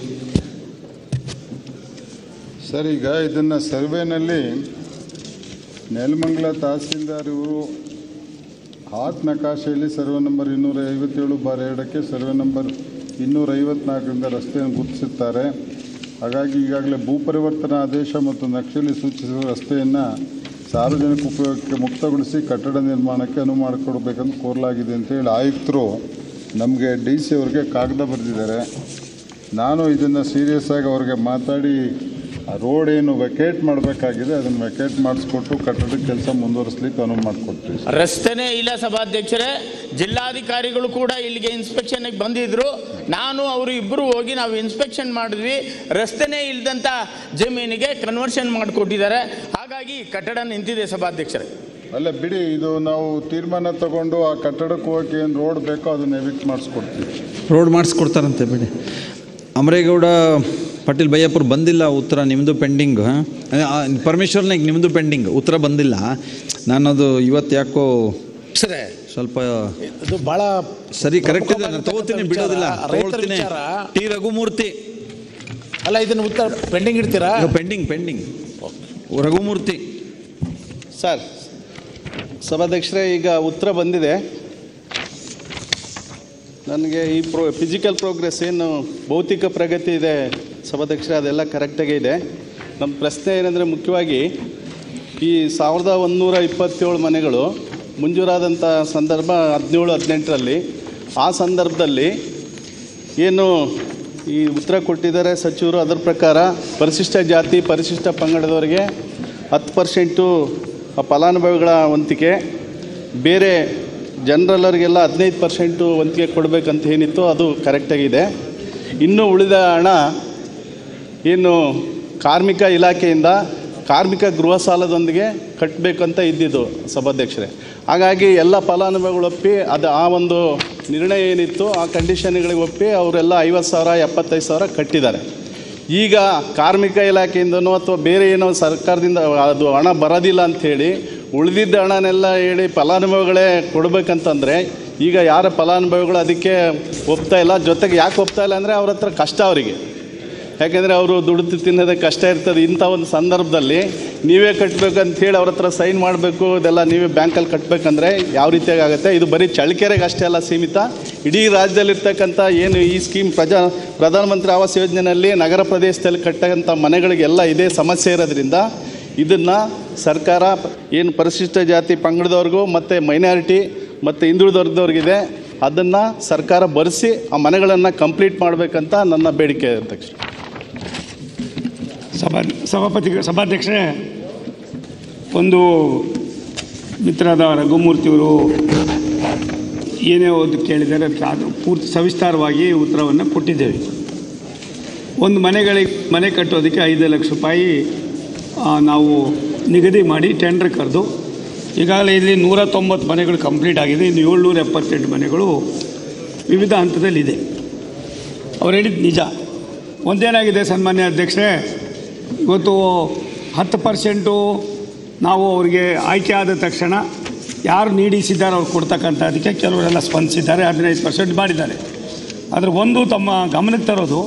ಸರ್ ಈಗ ಇದನ್ನು ಸರ್ವೆನಲ್ಲಿ ನೆಲಮಂಗಲ ತಹಸೀಲ್ದಾರ್ ಇವರು ಹಾತ್ ನಕಾಶೆಯಲ್ಲಿ ಸರ್ವೆ ನಂಬರ್ ಇನ್ನೂರ ಐವತ್ತೇಳು ಬಾರ್ ಎರಡಕ್ಕೆ ಸರ್ವೆ ನಂಬರ್ ಇನ್ನೂರ ಐವತ್ನಾಲ್ಕರಿಂದ ರಸ್ತೆಯನ್ನು ಗುರುತಿಸುತ್ತಾರೆ ಹಾಗಾಗಿ ಈಗಾಗಲೇ ಭೂ ಪರಿವರ್ತನಾ ಆದೇಶ ಮತ್ತು ನಕ್ಷೆಯಲ್ಲಿ ಸೂಚಿಸಿರುವ ರಸ್ತೆಯನ್ನು ಸಾರ್ವಜನಿಕ ಉಪಯೋಗಕ್ಕೆ ಮುಕ್ತಗೊಳಿಸಿ ಕಟ್ಟಡ ನಿರ್ಮಾಣಕ್ಕೆ ಅನುವು ಮಾಡಿಕೊಡ್ಬೇಕಂತ ಕೋರಲಾಗಿದೆ ಅಂತೇಳಿ ಆಯುಕ್ತರು ನಮಗೆ ಡಿ ಸಿ ಅವ್ರಿಗೆ ಕಾಗದ ಬರೆದಿದ್ದಾರೆ ನಾನು ಇದನ್ನು ಸೀರಿಯಸ್ ಆಗಿ ಅವ್ರಿಗೆ ಮಾತಾಡಿ ಆ ರೋಡ್ ಏನು ವೆಕೇಟ್ ಮಾಡಬೇಕಾಗಿದೆ ಅದನ್ನು ವೆಕೇಟ್ ಮಾಡಿಸ್ಕೊಟ್ಟು ಕಟ್ಟಡದ ಕೆಲಸ ಮುಂದುವರಿಸ್ಲಿಕ್ಕೆ ಅನುವು ಮಾಡಿಕೊಡ್ತೀವಿ ರಸ್ತೆನೇ ಇಲ್ಲ ಸಭಾಧ್ಯಕ್ಷರೇ ಜಿಲ್ಲಾಧಿಕಾರಿಗಳು ಕೂಡ ಇಲ್ಲಿಗೆ ಇನ್ಸ್ಪೆಕ್ಷನ್ಗೆ ಬಂದಿದ್ರು ನಾನು ಅವರು ಇಬ್ಬರು ಹೋಗಿ ನಾವು ಇನ್ಸ್ಪೆಕ್ಷನ್ ಮಾಡಿದ್ವಿ ರಸ್ತೆನೇ ಇಲ್ಲದಂಥ ಜಮೀನಿಗೆ ಕನ್ವರ್ಷನ್ ಮಾಡಿಕೊಟ್ಟಿದ್ದಾರೆ ಹಾಗಾಗಿ ಕಟ್ಟಡ ನಿಂತಿದೆ ಸಭಾಧ್ಯಕ್ಷರೇ ಅಲ್ಲ ಬಿಡಿ ಇದು ನಾವು ತೀರ್ಮಾನ ತಗೊಂಡು ಆ ಕಟ್ಟಡಕ್ಕೆ ಹೋಗಕ್ಕೆ ಏನು ರೋಡ್ ಬೇಕೋ ಅದನ್ನ ಎವಿಕ್ಟ್ ಮಾಡಿಸ್ಕೊಡ್ತೀವಿ ರೋಡ್ ಮಾಡಿಸ್ಕೊಡ್ತಾರಂತೆ ಬಿಡಿ ಅಮರೇಗೌಡ ಪಾಟೀಲ್ ಬಯ್ಯಪ್ಪರು ಬಂದಿಲ್ಲ ಉತ್ತರ ನಿಮ್ಮದು ಪೆಂಡಿಂಗ್ ಪರಮೇಶ್ವರ್ನಾಗ ನಿಮ್ಮದು ಪೆಂಡಿಂಗ್ ಉತ್ತರ ಬಂದಿಲ್ಲ ನಾನದು ಇವತ್ತು ಯಾಕೋ ಸರಿ ಸ್ವಲ್ಪ ಇದು ಬಹಳ ಸರಿ ಕರೆಕ್ಟ್ ಇದೆ ನಾನು ತಗೋತೀನಿ ಬಿಡೋದಿಲ್ಲ ರೈತರ ತಗೊಳ್ತೀನಿ ವಿಚಾರ. ಟಿ ರಘುಮೂರ್ತಿ ಅಲ್ಲ ಇದನ್ನ ಉತ್ತರ ಪೆಂಡಿಂಗ್ ಇಡ್ತೀರಾ ಪೆಂಡಿಂಗ್ ಪೆಂಡಿಂಗ್ ರಘುಮೂರ್ತಿ ಸರ್ ಸಭಾಧ್ಯಕ್ಷರೇ ಈಗ ಉತ್ತರ ಬಂದಿದೆ ನನಗೆ ಈ ಪ್ರೋ ಫಿಸಿಕಲ್ ಪ್ರೋಗ್ರೆಸ್ ಏನು ಭೌತಿಕ ಪ್ರಗತಿ ಇದೆ ಸಭಾಧ್ಯಕ್ಷರೇ ಅದೆಲ್ಲ ಕರೆಕ್ಟಾಗೇ ಇದೆ ನಮ್ಮ ಪ್ರಶ್ನೆ ಏನಂದರೆ ಮುಖ್ಯವಾಗಿ ಈ ಸಾವಿರದ ಒಂದುನೂರ ಇಪ್ಪತ್ತೇಳು ಮನೆಗಳು ಮಂಜೂರಾದಂಥ ಸಂದರ್ಭ ಹದಿನೇಳು ಹದಿನೆಂಟರಲ್ಲಿ ಆ ಸಂದರ್ಭದಲ್ಲಿ ಏನು ಈ ಉತ್ತರ ಕೊಟ್ಟಿದ್ದಾರೆ ಸಚಿವರು ಅದರ ಪ್ರಕಾರ ಪರಿಶಿಷ್ಟ ಜಾತಿ ಪರಿಶಿಷ್ಟ ಪಂಗಡದವರಿಗೆ ಹತ್ತು ಪರ್ಸೆಂಟು ಫಲಾನುಭವಿಗಳ ವಂತಿಕೆ ಬೇರೆ ಜನರಲ್ಲರಿಗೆಲ್ಲ ಹದಿನೈದು ಪರ್ಸೆಂಟು ವಂತಿಗೆ ಕೊಡಬೇಕಂತ ಏನಿತ್ತು ಅದು ಕರೆಕ್ಟಾಗಿದೆ ಇನ್ನು ಉಳಿದ ಹಣ ಏನು ಕಾರ್ಮಿಕ ಇಲಾಖೆಯಿಂದ ಕಾರ್ಮಿಕ ಗೃಹ ಸಾಲದೊಂದಿಗೆ ಕಟ್ಟಬೇಕಂತ ಇದ್ದಿದ್ದು ಸಭಾಧ್ಯಕ್ಷರೇ ಹಾಗಾಗಿ ಎಲ್ಲ ಫಲಾನುಭವಿಗಳು ಒಪ್ಪಿ ಅದು ಆ ಒಂದು ನಿರ್ಣಯ ಏನಿತ್ತು ಆ ಕಂಡೀಷನ್ಗಳಿಗೆ ಒಪ್ಪಿ ಅವರೆಲ್ಲ ಐವತ್ತು ಸಾವಿರ ಎಪ್ಪತ್ತೈದು ಸಾವಿರ ಕಟ್ಟಿದ್ದಾರೆ ಈಗ ಕಾರ್ಮಿಕ ಇಲಾಖೆಯಿಂದನೋ ಅಥವಾ ಬೇರೆ ಏನೋ ಸರ್ಕಾರದಿಂದ ಅದು ಹಣ ಬರೋದಿಲ್ಲ ಅಂಥೇಳಿ ಉಳಿದಿದ್ದ ಹಣನೆಲ್ಲ ಹೇಳಿ ಫಲಾನುಭವಿಗಳೇ ಕೊಡಬೇಕಂತಂದರೆ ಈಗ ಯಾರ ಫಲಾನುಭವಿಗಳು ಅದಕ್ಕೆ ಒಪ್ತಾ ಇಲ್ಲ ಜೊತೆಗೆ ಯಾಕೆ ಒಪ್ತಾ ಇಲ್ಲ ಅಂದರೆ ಅವ್ರ ಹತ್ರ ಕಷ್ಟ ಅವರಿಗೆ ಯಾಕೆಂದರೆ ಅವರು ದುಡಿದು ತಿನ್ನೋದಕ್ಕೆ ಕಷ್ಟ ಇರ್ತದೆ ಇಂಥ ಒಂದು ಸಂದರ್ಭದಲ್ಲಿ ನೀವೇ ಕಟ್ಟಬೇಕು ಅಂತ ಹೇಳಿ ಅವ್ರ ಹತ್ರ ಸೈನ್ ಮಾಡಬೇಕು ಇದೆಲ್ಲ ನೀವೇ ಬ್ಯಾಂಕಲ್ಲಿ ಕಟ್ಟಬೇಕಂದ್ರೆ ಯಾವ ರೀತಿಯಾಗಿ ಆಗುತ್ತೆ ಇದು ಬರೀ ಚಳ್ಳಕೆರೆಗೆ ಅಷ್ಟೇ ಅಲ್ಲ ಸೀಮಿತ ಇಡೀ ರಾಜ್ಯದಲ್ಲಿರ್ತಕ್ಕಂಥ ಏನು ಈ ಸ್ಕೀಮ್ ಪ್ರಜಾ ಪ್ರಧಾನಮಂತ್ರಿ ಆವಾಸ್ ಯೋಜನೆಯಲ್ಲಿ ನಗರ ಪ್ರದೇಶದಲ್ಲಿ ಕಟ್ಟಂಥ ಮನೆಗಳಿಗೆಲ್ಲ ಇದೇ ಸಮಸ್ಯೆ ಇರೋದ್ರಿಂದ ಇದನ್ನು ಸರ್ಕಾರ ಏನು ಪರಿಶಿಷ್ಟ ಜಾತಿ ಪಂಗಡದವ್ರಿಗೂ ಮತ್ತು ಮೈನಾರಿಟಿ ಮತ್ತು ಹಿಂದುಳಿದ ವರ್ಗದವ್ರಿಗಿದೆ ಅದನ್ನು ಸರ್ಕಾರ ಬರೆಸಿ ಆ ಮನೆಗಳನ್ನು ಕಂಪ್ಲೀಟ್ ಮಾಡಬೇಕಂತ ನನ್ನ ಬೇಡಿಕೆ ಅಧ್ಯಕ್ಷ ಸಭಾ ಸಭಾಪತಿ ಸಭಾಧ್ಯಕ್ಷರೇ ಒಂದು ಮಿತ್ರರಾದ ರಘುಮೂರ್ತಿಯವರು ಏನೇ ಓದು ಕೇಳಿದರೆ ಅದಕ್ಕೆ ಅದು ಪೂರ್ತಿ ಸವಿಸ್ತಾರವಾಗಿ ಉತ್ತರವನ್ನು ಕೊಟ್ಟಿದ್ದೇವೆ ಒಂದು ಮನೆಗಳಿಗೆ ಮನೆ ಕಟ್ಟೋದಕ್ಕೆ ಐದು ಲಕ್ಷ ರೂಪಾಯಿ ಆ, ನಾವು ನಿಗದಿ ಮಾಡಿ ಟೆಂಡರ್ ಕರೆದು ಈಗಾಗಲೇ ಇಲ್ಲಿ ನೂರ ತೊಂಬತ್ತು ಮನೆಗಳು ಕಂಪ್ಲೀಟ್ ಆಗಿದೆ ಇನ್ನು ಏಳ್ನೂರ ಎಪ್ಪತ್ತೆಂಟು ಮನೆಗಳು ವಿವಿಧ ಹಂತದಲ್ಲಿದೆ ಅವ್ರು ಹೇಳಿದ್ದು ನಿಜ ಒಂದೇನಾಗಿದೆ ಸನ್ಮಾನ್ಯ ಅಧ್ಯಕ್ಷರೇ ಇವತ್ತು ಹತ್ತು ಪರ್ಸೆಂಟು ನಾವು ಅವರಿಗೆ ಆಯ್ಕೆ ಆದ ತಕ್ಷಣ ಯಾರು ನೀಡಿಸಿದ್ದಾರೆ ಅವ್ರು ಕೊಡ್ತಕ್ಕಂಥ ಅದಕ್ಕೆ ಕೆಲವರೆಲ್ಲ ಸ್ಪಂದಿಸಿದ್ದಾರೆ ಹದಿನೈದು ಪರ್ಸೆಂಟ್ ಮಾಡಿದ್ದಾರೆ ಆದರೆ ಒಂದು ತಮ್ಮ ಗಮನಕ್ಕೆ ತರೋದು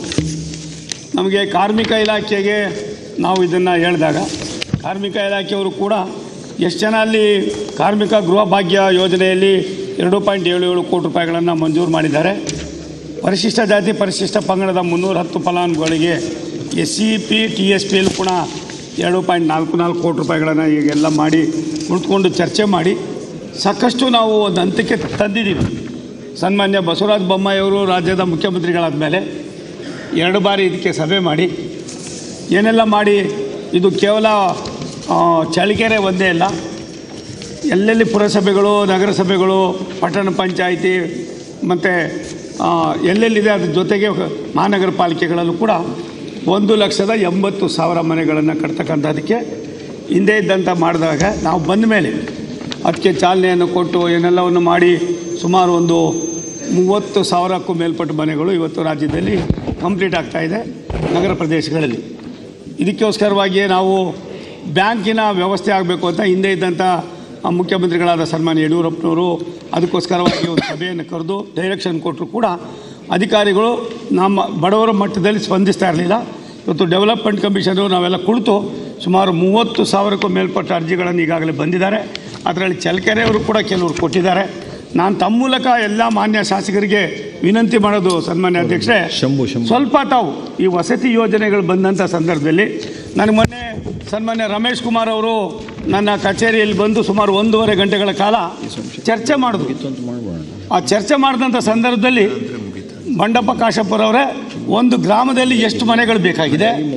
ನಮಗೆ ಕಾರ್ಮಿಕ ಇಲಾಖೆಗೆ ನಾವು ಇದನ್ನು ಹೇಳಿದಾಗ ಕಾರ್ಮಿಕ ಇಲಾಖೆಯವರು ಕೂಡ ಎಷ್ಟು ಜನ ಅಲ್ಲಿ ಕಾರ್ಮಿಕ ಗೃಹ ಭಾಗ್ಯ ಯೋಜನೆಯಲ್ಲಿ ಎರಡು ಪಾಯಿಂಟ್ ಏಳು ಏಳು ಕೋಟಿ ರೂಪಾಯಿಗಳನ್ನು ಮಂಜೂರು ಮಾಡಿದ್ದಾರೆ ಪರಿಶಿಷ್ಟ ಜಾತಿ ಪರಿಶಿಷ್ಟ ಪಂಗಡದ ಮುನ್ನೂರ ಹತ್ತು ಫಲಾನುಭವಿಗಳಿಗೆ S C P T S ಪಿಯಲ್ಲಿ ಕೂಡ ಎರಡು ಪಾಯಿಂಟ್ ನಾಲ್ಕು ನಾಲ್ಕು ಕೋಟಿ ರೂಪಾಯಿಗಳನ್ನು ಈಗೆಲ್ಲ ಮಾಡಿ ಕುಳಿತುಕೊಂಡು ಚರ್ಚೆ ಮಾಡಿ ಸಾಕಷ್ಟು ನಾವು ಒಂದು ಹಂತಕ್ಕೆ ತಂದಿದ್ದೀವಿ ಸನ್ಮಾನ್ಯ ಬಸವರಾಜ ಬೊಮ್ಮಾಯಿಯವರು ರಾಜ್ಯದ ಮುಖ್ಯಮಂತ್ರಿಗಳಾದ ಮೇಲೆ ಎರಡು ಬಾರಿ ಇದಕ್ಕೆ ಸಭೆ ಮಾಡಿ ಏನೆಲ್ಲ ಮಾಡಿ ಇದು ಕೇವಲ ಆ, ಚಳ್ಳಕೆರೆ ಒಂದೇ ಅಲ್ಲ ಎಲ್ಲೆಲ್ಲಿ ಪುರಸಭೆಗಳು ನಗರಸಭೆಗಳು ಪಟ್ಟಣ ಪಂಚಾಯಿತಿ ಮತ್ತು ಎಲ್ಲೆಲ್ಲಿದೆ ಅದ್ರ ಜೊತೆಗೆ ಮಹಾನಗರ ಪಾಲಿಕೆಗಳಲ್ಲೂ ಕೂಡ ಒಂದು ಲಕ್ಷದ ಎಂಬತ್ತು ಸಾವಿರ ಮನೆಗಳನ್ನು ಕಟ್ತಕ್ಕಂಥದ್ದಕ್ಕೆ ಹಿಂದೆ ಇದ್ದಂಥ ಮಾಡಿದಾಗ ನಾವು ಬಂದ ಮೇಲೆ ಅದಕ್ಕೆ ಚಾಲನೆಯನ್ನು ಕೊಟ್ಟು ಏನೆಲ್ಲವನ್ನು ಮಾಡಿ ಸುಮಾರು ಒಂದು ಮೂವತ್ತು ಸಾವಿರಕ್ಕೂ ಮೇಲ್ಪಟ್ಟ ಮನೆಗಳು ಇವತ್ತು ರಾಜ್ಯದಲ್ಲಿ ಕಂಪ್ಲೀಟ್ ಆಗ್ತಾ ಇದೆ ನಗರ ಪ್ರದೇಶಗಳಲ್ಲಿ ಇದಕ್ಕೋಸ್ಕರವಾಗಿಯೇ ನಾವು ಬ್ಯಾಂಕಿನ ವ್ಯವಸ್ಥೆ ಆಗಬೇಕು ಅಂತ ಹಿಂದೆ ಇದ್ದಂಥ ಆ, ಮುಖ್ಯಮಂತ್ರಿಗಳಾದ ಸನ್ಮಾನ್ಯ ಯಡಿಯೂರಪ್ಪನವರು ಅದಕ್ಕೋಸ್ಕರವಾಗಿ ಒಂದು ಸಭೆಯನ್ನು ಕರೆದು ಡೈರೆಕ್ಷನ್ ಕೊಟ್ಟರು ಕೂಡ ಅಧಿಕಾರಿಗಳು ನಮ್ಮ ಬಡವರ ಮಟ್ಟದಲ್ಲಿ ಸ್ಪಂದಿಸ್ತಾ ಇರಲಿಲ್ಲ ಇವತ್ತು ಡೆವಲಪ್ಮೆಂಟ್ ಕಮಿಷನು ನಾವೆಲ್ಲ ಕುಳಿತು ಸುಮಾರು ಮೂವತ್ತು ಸಾವಿರಕ್ಕೂ ಮೇಲ್ಪಟ್ಟ ಅರ್ಜಿಗಳನ್ನು ಈಗಾಗಲೇ ಬಂದಿದ್ದಾರೆ ಅದರಲ್ಲಿ ಚಳ್ಳಕೆರೆಯವರು ಕೂಡ ಕೆಲವರು ಕೊಟ್ಟಿದ್ದಾರೆ ನಾನು ತಮ್ಮ ಮೂಲಕ ಎಲ್ಲ ಮಾನ್ಯ ಶಾಸಕರಿಗೆ ವಿನಂತಿ ಮಾಡೋದು ಸನ್ಮಾನ್ಯ ಅಧ್ಯಕ್ಷರೇ ಶಂಭು, ಶಂಭು. ಸ್ವಲ್ಪ ತಾವು ಈ ವಸತಿ ಯೋಜನೆಗಳು ಬಂದಂಥ ಸಂದರ್ಭದಲ್ಲಿ ನನಗೆ ಮೊನ್ನೆ ಸನ್ಮಾನ್ಯ ರಮೇಶ್ ಕುಮಾರ್ ಅವರು ನನ್ನ ಕಚೇರಿಯಲ್ಲಿ ಬಂದು ಸುಮಾರು ಒಂದೂವರೆ ಗಂಟೆಗಳ ಕಾಲ ಚರ್ಚೆ ಮಾಡಿದ್ರು ಆ ಚರ್ಚೆ ಮಾಡಿದಂಥ ಸಂದರ್ಭದಲ್ಲಿ ಬಂಡಪ್ಪ ಕಾಶಪ್ಪರವರೇ ಒಂದು ಗ್ರಾಮದಲ್ಲಿ ಎಷ್ಟು ಮನೆಗಳು ಬೇಕಾಗಿದೆ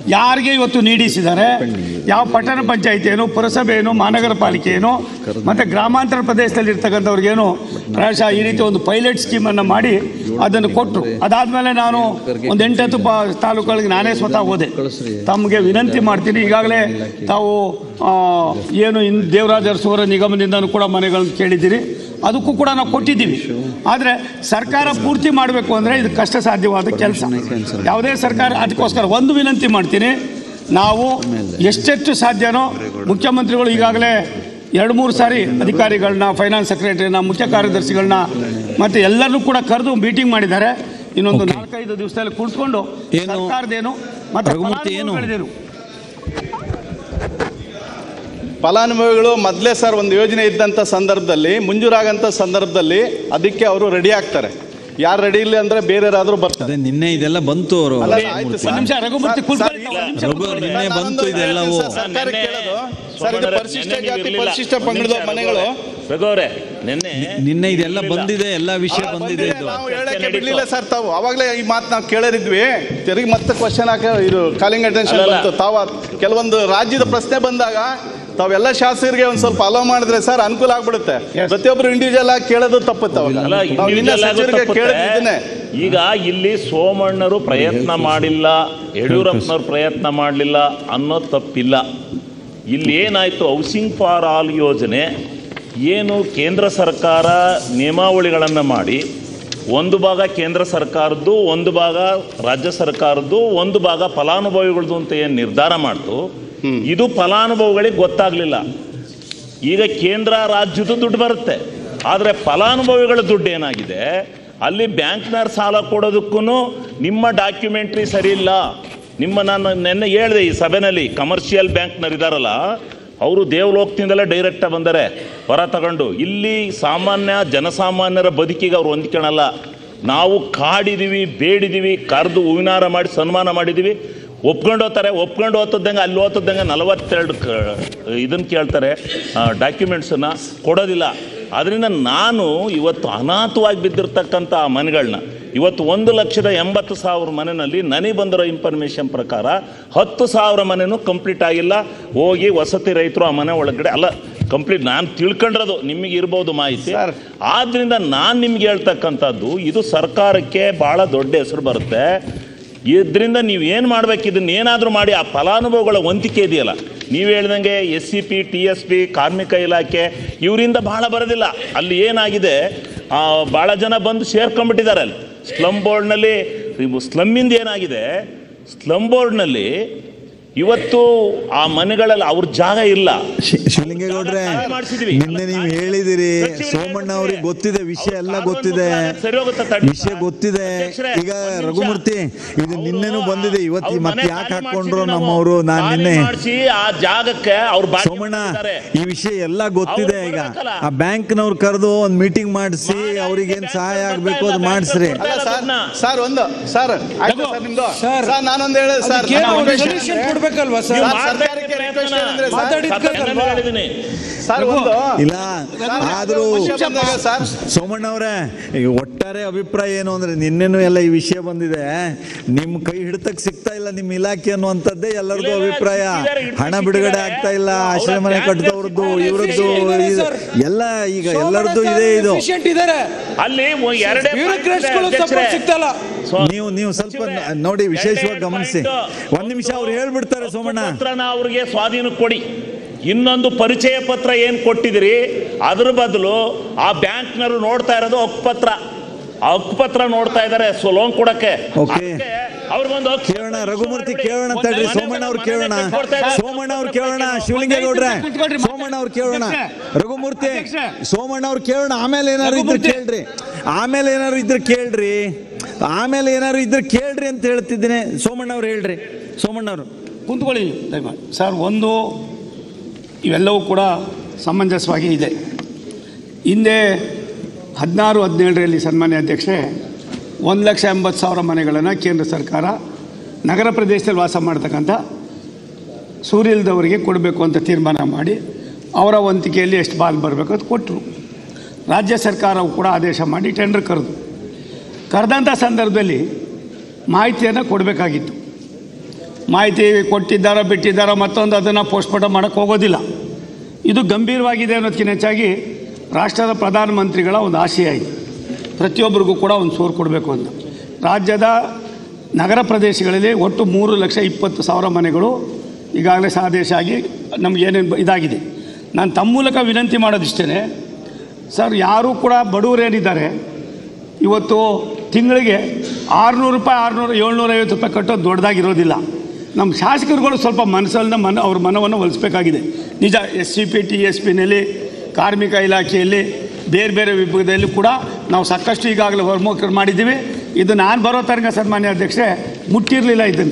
ಯಾರಿಗೆ ಇವತ್ತು ನೀಡಿಸಿದ್ದಾರೆ ಯಾವ ಪಟ್ಟಣ ಪಂಚಾಯತಿ ಏನು ಪುರಸಭೆ ಏನು ಮಹಾನಗರ ಪಾಲಿಕೆ ಏನು ಮತ್ತು ಗ್ರಾಮಾಂತರ ಪ್ರದೇಶದಲ್ಲಿ ಇರ್ತಕ್ಕಂಥವ್ರಿಗೇನು ಪ್ರಾಯಶಃ ಈ ರೀತಿ ಒಂದು ಪೈಲಟ್ ಸ್ಕೀಮನ್ನು ಮಾಡಿ ಅದನ್ನು ಕೊಟ್ಟರು ಅದಾದಮೇಲೆ ನಾನು ಒಂದು ಎಂಟತ್ತು ಪ ತಾಲೂಕುಗಳಿಗೆ ನಾನೇ ಸ್ವತಃ ಹೋದೆ ತಮಗೆ ವಿನಂತಿ ಮಾಡ್ತೀನಿ ಈಗಾಗಲೇ ತಾವು ಆ, ಏನು ಇನ್ ದೇವರಾಜ ಅರಸುವರ ನಿಗಮದಿಂದನೂ ಕೂಡ ಮನೆಗಳನ್ನು ಕೇಳಿದ್ದೀರಿ ಅದಕ್ಕೂ ಕೂಡ ನಾವು ಕೊಟ್ಟಿದ್ದೀವಿ ಆದರೆ ಸರ್ಕಾರ ಪೂರ್ತಿ ಮಾಡಬೇಕು ಅಂದರೆ ಇದು ಕಷ್ಟ ಸಾಧ್ಯವಾದ ಕೆಲಸ ಯಾವುದೇ ಸರ್ಕಾರ ಅದಕ್ಕೋಸ್ಕರ ಒಂದು ವಿನಂತಿ ಮಾಡ್ತೀನಿ ನಾವು ಎಷ್ಟೆಷ್ಟು ಸಾಧ್ಯನೋ ಮುಖ್ಯಮಂತ್ರಿಗಳು ಈಗಾಗಲೇ ಎರಡು ಮೂರು ಸಾರಿ ಅಧಿಕಾರಿಗಳನ್ನ ಫೈನಾನ್ಸ್ ಸೆಕ್ರೆಟರಿನ ಮುಖ್ಯ ಕಾರ್ಯದರ್ಶಿಗಳನ್ನ ಮತ್ತು ಎಲ್ಲರನ್ನೂ ಕೂಡ ಕರೆದು ಮೀಟಿಂಗ್ ಮಾಡಿದ್ದಾರೆ ಇನ್ನೊಂದು ನಾಲ್ಕೈದು ದಿವಸದಲ್ಲಿ ಕುಳಿತುಕೊಂಡು ಏನು? ಸರ್ಕಾರದೇನು ಮತ್ತು ರಘುಮೂರ್ತಿ ಏನು? ಫಲಾನುಭವಿಗಳದ್ದೇನು ಫಲಾನುಭವಿಗಳು ಮೊದಲೇ ಸರ್ ಒಂದು ಯೋಜನೆ ಇದ್ದಂಥ ಸಂದರ್ಭದಲ್ಲಿ ಮಂಜೂರಾಗಂಥ ಸಂದರ್ಭದಲ್ಲಿ ಅದಕ್ಕೆ ಅವರು ರೆಡಿ ಆಗ್ತಾರೆ ಯಾರು ರೆಡಿ ಇಲ್ಲ ಅಂದರೆ ಬೇರೆಯವರಾದರೂ ಬರ್ತಾರೆ ಅದೇ ನಿನ್ನೆ ಇದೆಲ್ಲ ಬಂತು ಅವರು ಅಲ್ಲ, ಆಯ್ತು ಒಂದು ಸರ್. ನಿಮಿಷ ರಘುಮೂರ್ತಿ ಕುಲಕರ್ಣಿ ಸರ್, ಒಂದು ನಿಮಿಷ ರಘು ಅವ್ರು ನಿನ್ನೆ ಬಂತು ಇದೆಲ್ಲವೂ ಸರ್, ಸರ್ಕಾರಕ್ಕೆ ಕೇಳೋದು ಸರ್ ಇದು ಪರಿಶಿಷ್ಟ ಜಾತಿ ಪರಿಶಿಷ್ಟ ಪಂಗಡದ ಮನೆಗಳು ರಘುವರೇ ನಿನ್ನೆ ನಿನ್ನೆ ಇದೆಲ್ಲ ಬಂದಿದೆ ಎಲ್ಲ ವಿಷಯ ಬಂದಿದೆ ಇದು ನಾವು ಹೇಳಕ್ಕೆ ಬಿಡ್ಲಿಲ್ಲ ಸರ್ ತಾವು ಅವಾಗಲೇ ಈ ಮಾತು ನಾವು ಕೇಳರಿದ್ವಿ ತಿರುಗಿ ಮತ್ತೆ ಕ್ವಶನ್ ಹಾಕ ಇದು ಕಾಲಿಂಗ್ ಅಟೆನ್ಷನ್ ಅಲ್ಲಲ್ಲ. ಬಂತು ತಾವು ಕೆಲವೊಂದು ರಾಜ್ಯದ ಪ್ರಶ್ನೆ ಬಂದಾಗ ತಾವೆಲ್ಲ ಶಾಸಕರಿಗೆ ಒಂದ್ ಸ್ವಲ್ಪ ಅಲೋ ಮಾಡಿದ್ರೆ ಸರ್ ಅನುಕೂಲ ಆಗ್ಬಿಡುತ್ತೆ ಪ್ರತಿಯೊಬ್ರು ಇಂಡಿವಿಜುವಲ್ ಆಗಿ ಕೇಳೋದು ತಪ್ಪುತ್ತೆ ಅವಾಗ ಅಲ್ಲ ನಾವು ನಿನ್ನೆ individual ಆಗೋ ಸಚಿವರಿಗೆ ತಪ್ಪುತ್ತೆ. ಕೇಳಿದ್ದೇನೆ ಈಗ ಇಲ್ಲಿ ಸೋಮಣ್ಣರು ಪ್ರಯತ್ನ ಮಾಡಿಲ್ಲ ಯಡಿಯೂರಪ್ಪನವ್ರು ಪ್ರಯತ್ನ ಮಾಡಲಿಲ್ಲ ಅನ್ನೋ ತಪ್ಪಿಲ್ಲ ಇಲ್ಲಿ ಏನಾಯಿತು ಹೌಸಿಂಗ್ ಫಾರ್ ಆಲ್ ಯೋಜನೆ ಏನು ಕೇಂದ್ರ ಸರ್ಕಾರ ನಿಯಮಾವಳಿಗಳನ್ನು ಮಾಡಿ ಒಂದು ಭಾಗ ಕೇಂದ್ರ ಸರ್ಕಾರದ್ದು ಒಂದು ಭಾಗ ರಾಜ್ಯ ಸರ್ಕಾರದ್ದು ಒಂದು ಭಾಗ ಫಲಾನುಭವಿಗಳದ್ದು ಅಂತ ಏನು ನಿರ್ಧಾರ ಮಾಡ್ತು ಇದು ಫಲಾನುಭವಿಗಳಿಗೆ ಗೊತ್ತಾಗಲಿಲ್ಲ ಈಗ ಕೇಂದ್ರ ರಾಜ್ಯದ ದುಡ್ಡು ಬರುತ್ತೆ ಆದರೆ ಫಲಾನುಭವಿಗಳ ದುಡ್ಡು ಏನಾಗಿದೆ ಅಲ್ಲಿ ಬ್ಯಾಂಕ್ನವ್ರು ಸಾಲ ಕೊಡೋದಕ್ಕೂ ನಿಮ್ಮ ಡಾಕ್ಯುಮೆಂಟ್ರಿ ಸರಿ ಇಲ್ಲ ನಿಮ್ಮ ನಾನು ನೆನ್ನೆ ಹೇಳಿದೆ ಈ ಸಭೆಯಲ್ಲಿ ಕಮರ್ಷಿಯಲ್ ಬ್ಯಾಂಕ್ನವ್ರು ಇದ್ದಾರಲ್ಲ ಅವರು ದೇವಲೋಕದಿಂದಲೇ ಡೈರೆಕ್ಟಾಗಿ ಬಂದರೆ ಹೊರ ತಗೊಂಡು ಇಲ್ಲಿ ಸಾಮಾನ್ಯ ಜನಸಾಮಾನ್ಯರ ಬದುಕಿಗೆ ಅವ್ರು ಹೊಂದ್ಕೊಳಲ್ಲ ನಾವು ಕಾಡಿದ್ದೀವಿ ಬೇಡಿದ್ದೀವಿ ಕರೆದು ಹೂವಿನಾರ ಮಾಡಿ ಸನ್ಮಾನ ಮಾಡಿದ್ದೀವಿ ಒಪ್ಕೊಂಡು ಹೋಗ್ತಾರೆ ಒಪ್ಕೊಂಡು ಹೋಗ್ತದಂಗೆ ಅಲ್ಲಿ ಹೋಗ್ತದಂಗೆ ನಲವತ್ತೆರಡು ಕ ಇದನ್ನು ಕೇಳ್ತಾರೆ ಡಾಕ್ಯುಮೆಂಟ್ಸನ್ನು ಕೊಡೋದಿಲ್ಲ ಅದರಿಂದ ನಾನು ಇವತ್ತು ಅನಾಥವಾಗಿ ಬಿದ್ದಿರ್ತಕ್ಕಂಥ ಆ ಮನೆಗಳನ್ನ ಇವತ್ತು ಒಂದು ಲಕ್ಷದ ಎಂಬತ್ತು ಸಾವಿರ ಮನೆಯಲ್ಲಿ ನನಗೆ ಬಂದಿರೋ ಇನ್ಫಾರ್ಮೇಷನ್ ಪ್ರಕಾರ ಹತ್ತು ಸಾವಿರ ಮನೆನೂ ಕಂಪ್ಲೀಟ್ ಆಗಿಲ್ಲ ಹೋಗಿ ವಸತಿ ರೈತರು ಆ ಮನೆ ಒಳಗಡೆ ಅಲ್ಲ ಕಂಪ್ಲೀಟ್ ನಾನು ತಿಳ್ಕೊಂಡಿರೋದು ನಿಮಗೆ ಇರ್ಬೋದು ಮಾಹಿತಿ ಸರ್. ಆದ್ದರಿಂದ ನಾನು ನಿಮ್ಗೆ ಹೇಳ್ತಕ್ಕಂಥದ್ದು ಇದು ಸರ್ಕಾರಕ್ಕೆ ಭಾಳ ದೊಡ್ಡ ಹೆಸರು ಬರುತ್ತೆ ಇದರಿಂದ ನೀವು ಏನು ಮಾಡ್ಬೇಕು ಇದನ್ನ ಏನಾದರೂ ಮಾಡಿ ಆ ಫಲಾನುಭವಿಗಳ ವಂತಿಕೆ ಇದೆಯಲ್ಲ ನೀವು ಹೇಳ್ದಂಗೆ S C P T S P ಕಾರ್ಮಿಕ ಇಲಾಖೆ ಇವರಿಂದ ಭಾಳ ಬರೋದಿಲ್ಲ ಅಲ್ಲಿ ಏನಾಗಿದೆ ಆ, ಭಾಳ ಜನ ಬಂದು ಸೇರ್ಕೊಂಡ್ಬಿಟ್ಟಿದ್ದಾರೆ ಅಲ್ಲಿ ಸ್ಲಮ್ ಬೋರ್ಡ್ನಲ್ಲಿ ಸ್ಲಮ್ಮಿಂದ ಏನಾಗಿದೆ ಸ್ಲಮ್ ಬೋರ್ಡ್ನಲ್ಲಿ ಇವತ್ತು ಆ ಮನೆಗಳಲ್ಲಿ ಅವ್ರ ಜಾಗ ಇಲ್ಲ ಶಿ- ಶಿವಲಿಂಗೇಗೌಡ್ರೆ ಮಾಡ್ಸಿದೀವಿ. ನಿನ್ನೆ ನೀವು ಹೇಳಿದಿರಿ ಸೋಮಣ್ಣ ಅವ್ರಿಗೆ ಗೊತ್ತಿದೆ ವಿಷಯ ಎಲ್ಲ ಗೊತ್ತಿದೆ ಸರಿ ಹೋಗುತ್ತೆ ತಡಿ. ವಿಷಯ ಗೊತ್ತಿದೆ ಅಧ್ಯಕ್ಷರೇ, ಈಗ ಒಂದ್ ನಿಮಿಷ. ರಘುಮೂರ್ತಿ ಇದು ನಿನ್ನೆನೂ ಬಂದಿದೆ ಇವತ್ತು ಅವ್ರ ಮತ್ತೆ ಮನೆ ಯಾಕೆ ಖಾಲಿ ಹಾಕೊಂಡ್ರು ಮಾಡ್ಸಿದೀವಿ ನಮ್ಮವರು ನಾವು. ನಾನು ಖಾಲಿ ನಿನ್ನೆ ಮಾಡ್ಸಿ ಆ ಜಾಗಕ್ಕೆ ಅವ್ರ ಬಾಕಿ ಸೋಮಣ್ಣ ಮಾಡ್ತಿದ್ದಾರೆ. ಈ ವಿಷಯ ಎಲ್ಲ ಗೊತ್ತಿದೆ ಅವ್ರು ಈಗ ಬರ್ಬೇಕಲ್ಲ. ಆ ಬ್ಯಾಂಕ್ನವ್ರು ಕರೆದು ಒಂದು ಮೀಟಿಂಗ್ ಮಾಡಿಸಿ ಅವ್ರಿಗೆ ಏನ್ ಸಹಾಯ ಆಗ್ಬೇಕು ಅದು ಮಾಡಿಸ್ರಿ ಅಲ್ಲ ಸರ್ ಸರ್ ಒಂದು ಸರ್ ಆಯ್ತು ಸರ್ ನಿಮ್ದು ಸರ್ ನಾನೊಂದು ಹೇಳಿದೆ ಸರ್ ಅದಕ್ಕೇನೋ ನಮ್ಮ ಒಂದು request solution ಅಂದ್ರೆ- ಕೊಡ್ಬೇಕಲ್ವಾ ಸರ್? ಸರ್, ಮಾಡ್ಬೇಕು ಸರ್ಕಾರಕ್ಕೆ request ಏನಂದ್ರೆ ಸರ್, ಮಾತಾಡಿದ್ ಸತ್ತನ್ನ ಹೇಳಿದ್ದೀನಿ. ಸರ್ ಒಂದು ಇಲ್ಲ ಸರ್, ಆದ್ರೂ ವಿಷಯ ಬಂದಾಗ ಸರ್ ಸೋಮಣ್ಣ ಅವರೇ ಈ ಒಟ್ಟಾರೆ ಅಭಿಪ್ರಾಯ ಏನು ಅಂದ್ರೆ ನಿನ್ನೆನೂ ಎಲ್ಲ ಈ ವಿಷಯ ಬಂದಿದೆ ನಿಮ್ ಕೈ ಹಿಡಿತಕ್ ಸಿಗ್ತಾ ಇಲ್ಲ ನಿಮ್ ಇಲಾಖೆ ಅನ್ನುವಂಥದ್ದೇ ಎಲ್ಲರದ್ದು ಇಲ್ಲ, ಇಲ್ಲ, ಅಭಿಪ್ರಾಯ ಸಿಕ್ಕಿದ್ದಾರೆ, ಹಿಡ್ದು ಹಣ ಬಿಡುಗಡೆ ಸಿಕ್ಕಿದ್ದಾರೆ. ಆಗ್ತಾ ಇಲ್ಲ ಅವ್ರ ಆಶ್ರಯ ಮನೆ ಬ್ಯಾಂಕ್ ಕಟ್ಟಿದವ್ರದ್ದು ಸಿಕ್ಕಿದ್ದಾರೆ, ಇವ್ರದ್ದು ಸಿಕ್ಕಿದ್ದಾರೆ ಇದು- ಸರ್. ಎಲ್ಲ ಈಗ ಎಲ್ಲರದ್ದು ಇದೆ ಇದು ಇದ್ದಾರೆ ಅಲ್ಲಿ ಒ- ಎರಡೇ ಬ್ಯೂರೋಕ್ರಾಟ್ಸ್ಗಳು ಪಾಯಿಂಟ್ ಇದೆ, ಸಪೋರ್ಟ್ ಅಧ್ಯಕ್ಷರೇ. ಸಿಗ್ತಲ್ಲ ಸೊ- ನೀವು ನೀವು ಸ್ವಲ್ಪ ಸಚಿವರೇ, ನ- ನೋಡಿ ವಿಶೇಷವಾಗಿ ಎರಡೇ ಗಮನಿಸಿ ಪಾಯಿಂಟು. ಒಂದ್ ನಿಮಿಷ ಅವ್ರು ಹೇಳ್ಬಿಡ್ತಾರೆ ಸೋಮಣ್ಣ ಪತ್ರನ ಅವ್ರಿಗೆ ಸ್ವಾಧೀನ ಕೊಡಿ ಇನ್ನೊಂದು ಪರಿಚಯ ಪತ್ರ ಏನು ಕೊಟ್ಟಿದಿರಿ ಅದ್ರ ಬದಲು ಆ ಬ್ಯಾಂಕ್ನವರು ನೋಡ್ತಾ ಇರೋದು ಹಕ್ಕುಪತ್ರ ಆ ಹಕ್ಕುಪತ್ರ ನೋಡ್ತಾ ಇದ್ದಾರೆ ಸೊ ಲೋನ್ ಕೊಡಕ್ಕೆ Okay. ಅದಕ್ಕೆ ಅವ್ರಿಗೊಂದು ಹಕ್ಕು- ಕೇಳೋಣ ರಘುಮೂರ್ತಿ ಕೇಳೋಣ ತಡ್ರಿ ಸೋಮಣ್ಣ ಅವ್ರು ಕೇಳೋಣ ಸೋಮಣ್ಣ ಅವ್ರು ಕೇಳೋಣ ಶಿವಲಿಂಗೇಗೌಡ್ರೆ ಸೋಮಣ್ಣ ಅವ್ರು ಕೇಳೋಣ ರಘುಮೂರ್ತಿ ಸೋಮಣ್ಣ ಅವ್ರು ಕೇಳೋಣ ಆಮೇಲೆ ಏನಾದ್ರು ಇದ್ರೆ ಕೇಳ್ರಿ ಆಮೇಲೆ ಏನಾದ್ರು ಇದ್ರೆ ಕೇಳ್ರಿ ಆಮೇಲೆ ಏನಾದ್ರು ಇದ್ರೆ ಕೇಳ್ರಿ ಅಂತ ಹೇಳ್ತಿದ್ದೀನಿ ಸೋಮಣ್ಣ ಅವ್ರು ಹೇಳ್ರಿ ಸೋಮಣ್ಣ ಅವರು ಕುಂತ್ಕೊಳ್ಳಿ ದಯಮಾಡಿ ಸರ್ ಒಂದು ಇವೆಲ್ಲವೂ ಕೂಡ ಸಮಂಜಸವಾಗಿ ಇದೆ ಹಿಂದೆ ಹದಿನಾರು ಹದಿನೇಳರಲ್ಲಿ ಸನ್ಮಾನ್ಯ ಅಧ್ಯಕ್ಷರೇ ಒಂದು ಲಕ್ಷ ಎಂಬತ್ತು ಸಾವಿರ ಮನೆಗಳನ್ನು ಕೇಂದ್ರ ಸರ್ಕಾರ ನಗರ ಪ್ರದೇಶದಲ್ಲಿ ವಾಸ ಮಾಡ್ತಕ್ಕಂಥ ಸೂರ್ಯಲ್ದವರಿಗೆ ಕೊಡಬೇಕು ಅಂತ ತೀರ್ಮಾನ ಮಾಡಿ ಅವರ ವಂತಿಕೆಯಲ್ಲಿ ಎಷ್ಟು ಬಾಲ್ ಬರಬೇಕು ಅದು ಕೊಟ್ಟರು ರಾಜ್ಯ ಸರ್ಕಾರವು ಕೂಡ ಆದೇಶ ಮಾಡಿ ಟೆಂಡರ್ ಕರೆದು ಕರೆದಂಥ ಸಂದರ್ಭದಲ್ಲಿ ಮಾಹಿತಿಯನ್ನು ಕೊಡಬೇಕಾಗಿತ್ತು ಮಾಹಿತಿ ಕೊಟ್ಟಿದ್ದಾರೋ ಬಿಟ್ಟಿದ್ದಾರೋ ಮತ್ತೊಂದು ಅದನ್ನು ಪೋಸ್ಟ್ಮಾರ್ಟಮ್ ಮಾಡೋಕ್ಕೆ ಹೋಗೋದಿಲ್ಲ ಇದು ಗಂಭೀರವಾಗಿದೆ ಅನ್ನೋದಕ್ಕಿಂತ ಹೆಚ್ಚಾಗಿ ರಾಷ್ಟ್ರದ ಪ್ರಧಾನಮಂತ್ರಿಗಳ ಒಂದು ಆಶಯ ಇದೆ ಪ್ರತಿಯೊಬ್ಬರಿಗೂ ಕೂಡ ಒಂದು ಸೋರು ಕೊಡಬೇಕು ಅಂತ ರಾಜ್ಯದ ನಗರ ಪ್ರದೇಶಗಳಲ್ಲಿ ಒಟ್ಟು ಮೂರು ಲಕ್ಷ ಇಪ್ಪತ್ತು ಸಾವಿರ ಮನೆಗಳು ಈಗಾಗಲೇ ಆದೇಶ ಆಗಿ ನಮಗೇನೇನು ಇದಾಗಿದೆ ನಾನು ತಮ್ಮ ಮೂಲಕ ವಿನಂತಿ ಮಾಡೋದಿಷ್ಟೇ ಸರ್ ಯಾರೂ ಕೂಡ ಬಡವರೇನಿದ್ದಾರೆ ಇವತ್ತು ತಿಂಗಳಿಗೆ ಆರುನೂರು ರೂಪಾಯಿ ಆರುನೂರು ಏಳ್ನೂರೈವತ್ತು ರೂಪಾಯಿ ಕಟ್ಟೋದು ದೊಡ್ಡದಾಗಿರೋದಿಲ್ಲ ನಮ್ಮ ಶಾಸಕರುಗಳು ಸ್ವಲ್ಪ ಮನಸ್ಸನ್ನ ಮನ ಅವ್ರ ಮನವನ್ನು ಒಲಿಸ್ಬೇಕಾಗಿದೆ ನಿಜ S C P T S ಪಿನಲ್ಲಿ ಕಾರ್ಮಿಕ ಇಲಾಖೆಯಲ್ಲಿ ಬೇರೆ ಬೇರೆ ವಿಭಾಗದಲ್ಲಿ ಕೂಡ ನಾವು ಸಾಕಷ್ಟು ಈಗಾಗಲೇ ಹೊರಮುಖ ಮಾಡಿದ್ದೀವಿ ಇದು ನಾನು ಬರೋ ತನಕ ಸನ್ಮಾನ್ಯ ಅಧ್ಯಕ್ಷೆ ಮುಟ್ಟಿರಲಿಲ್ಲ ಇದನ್ನು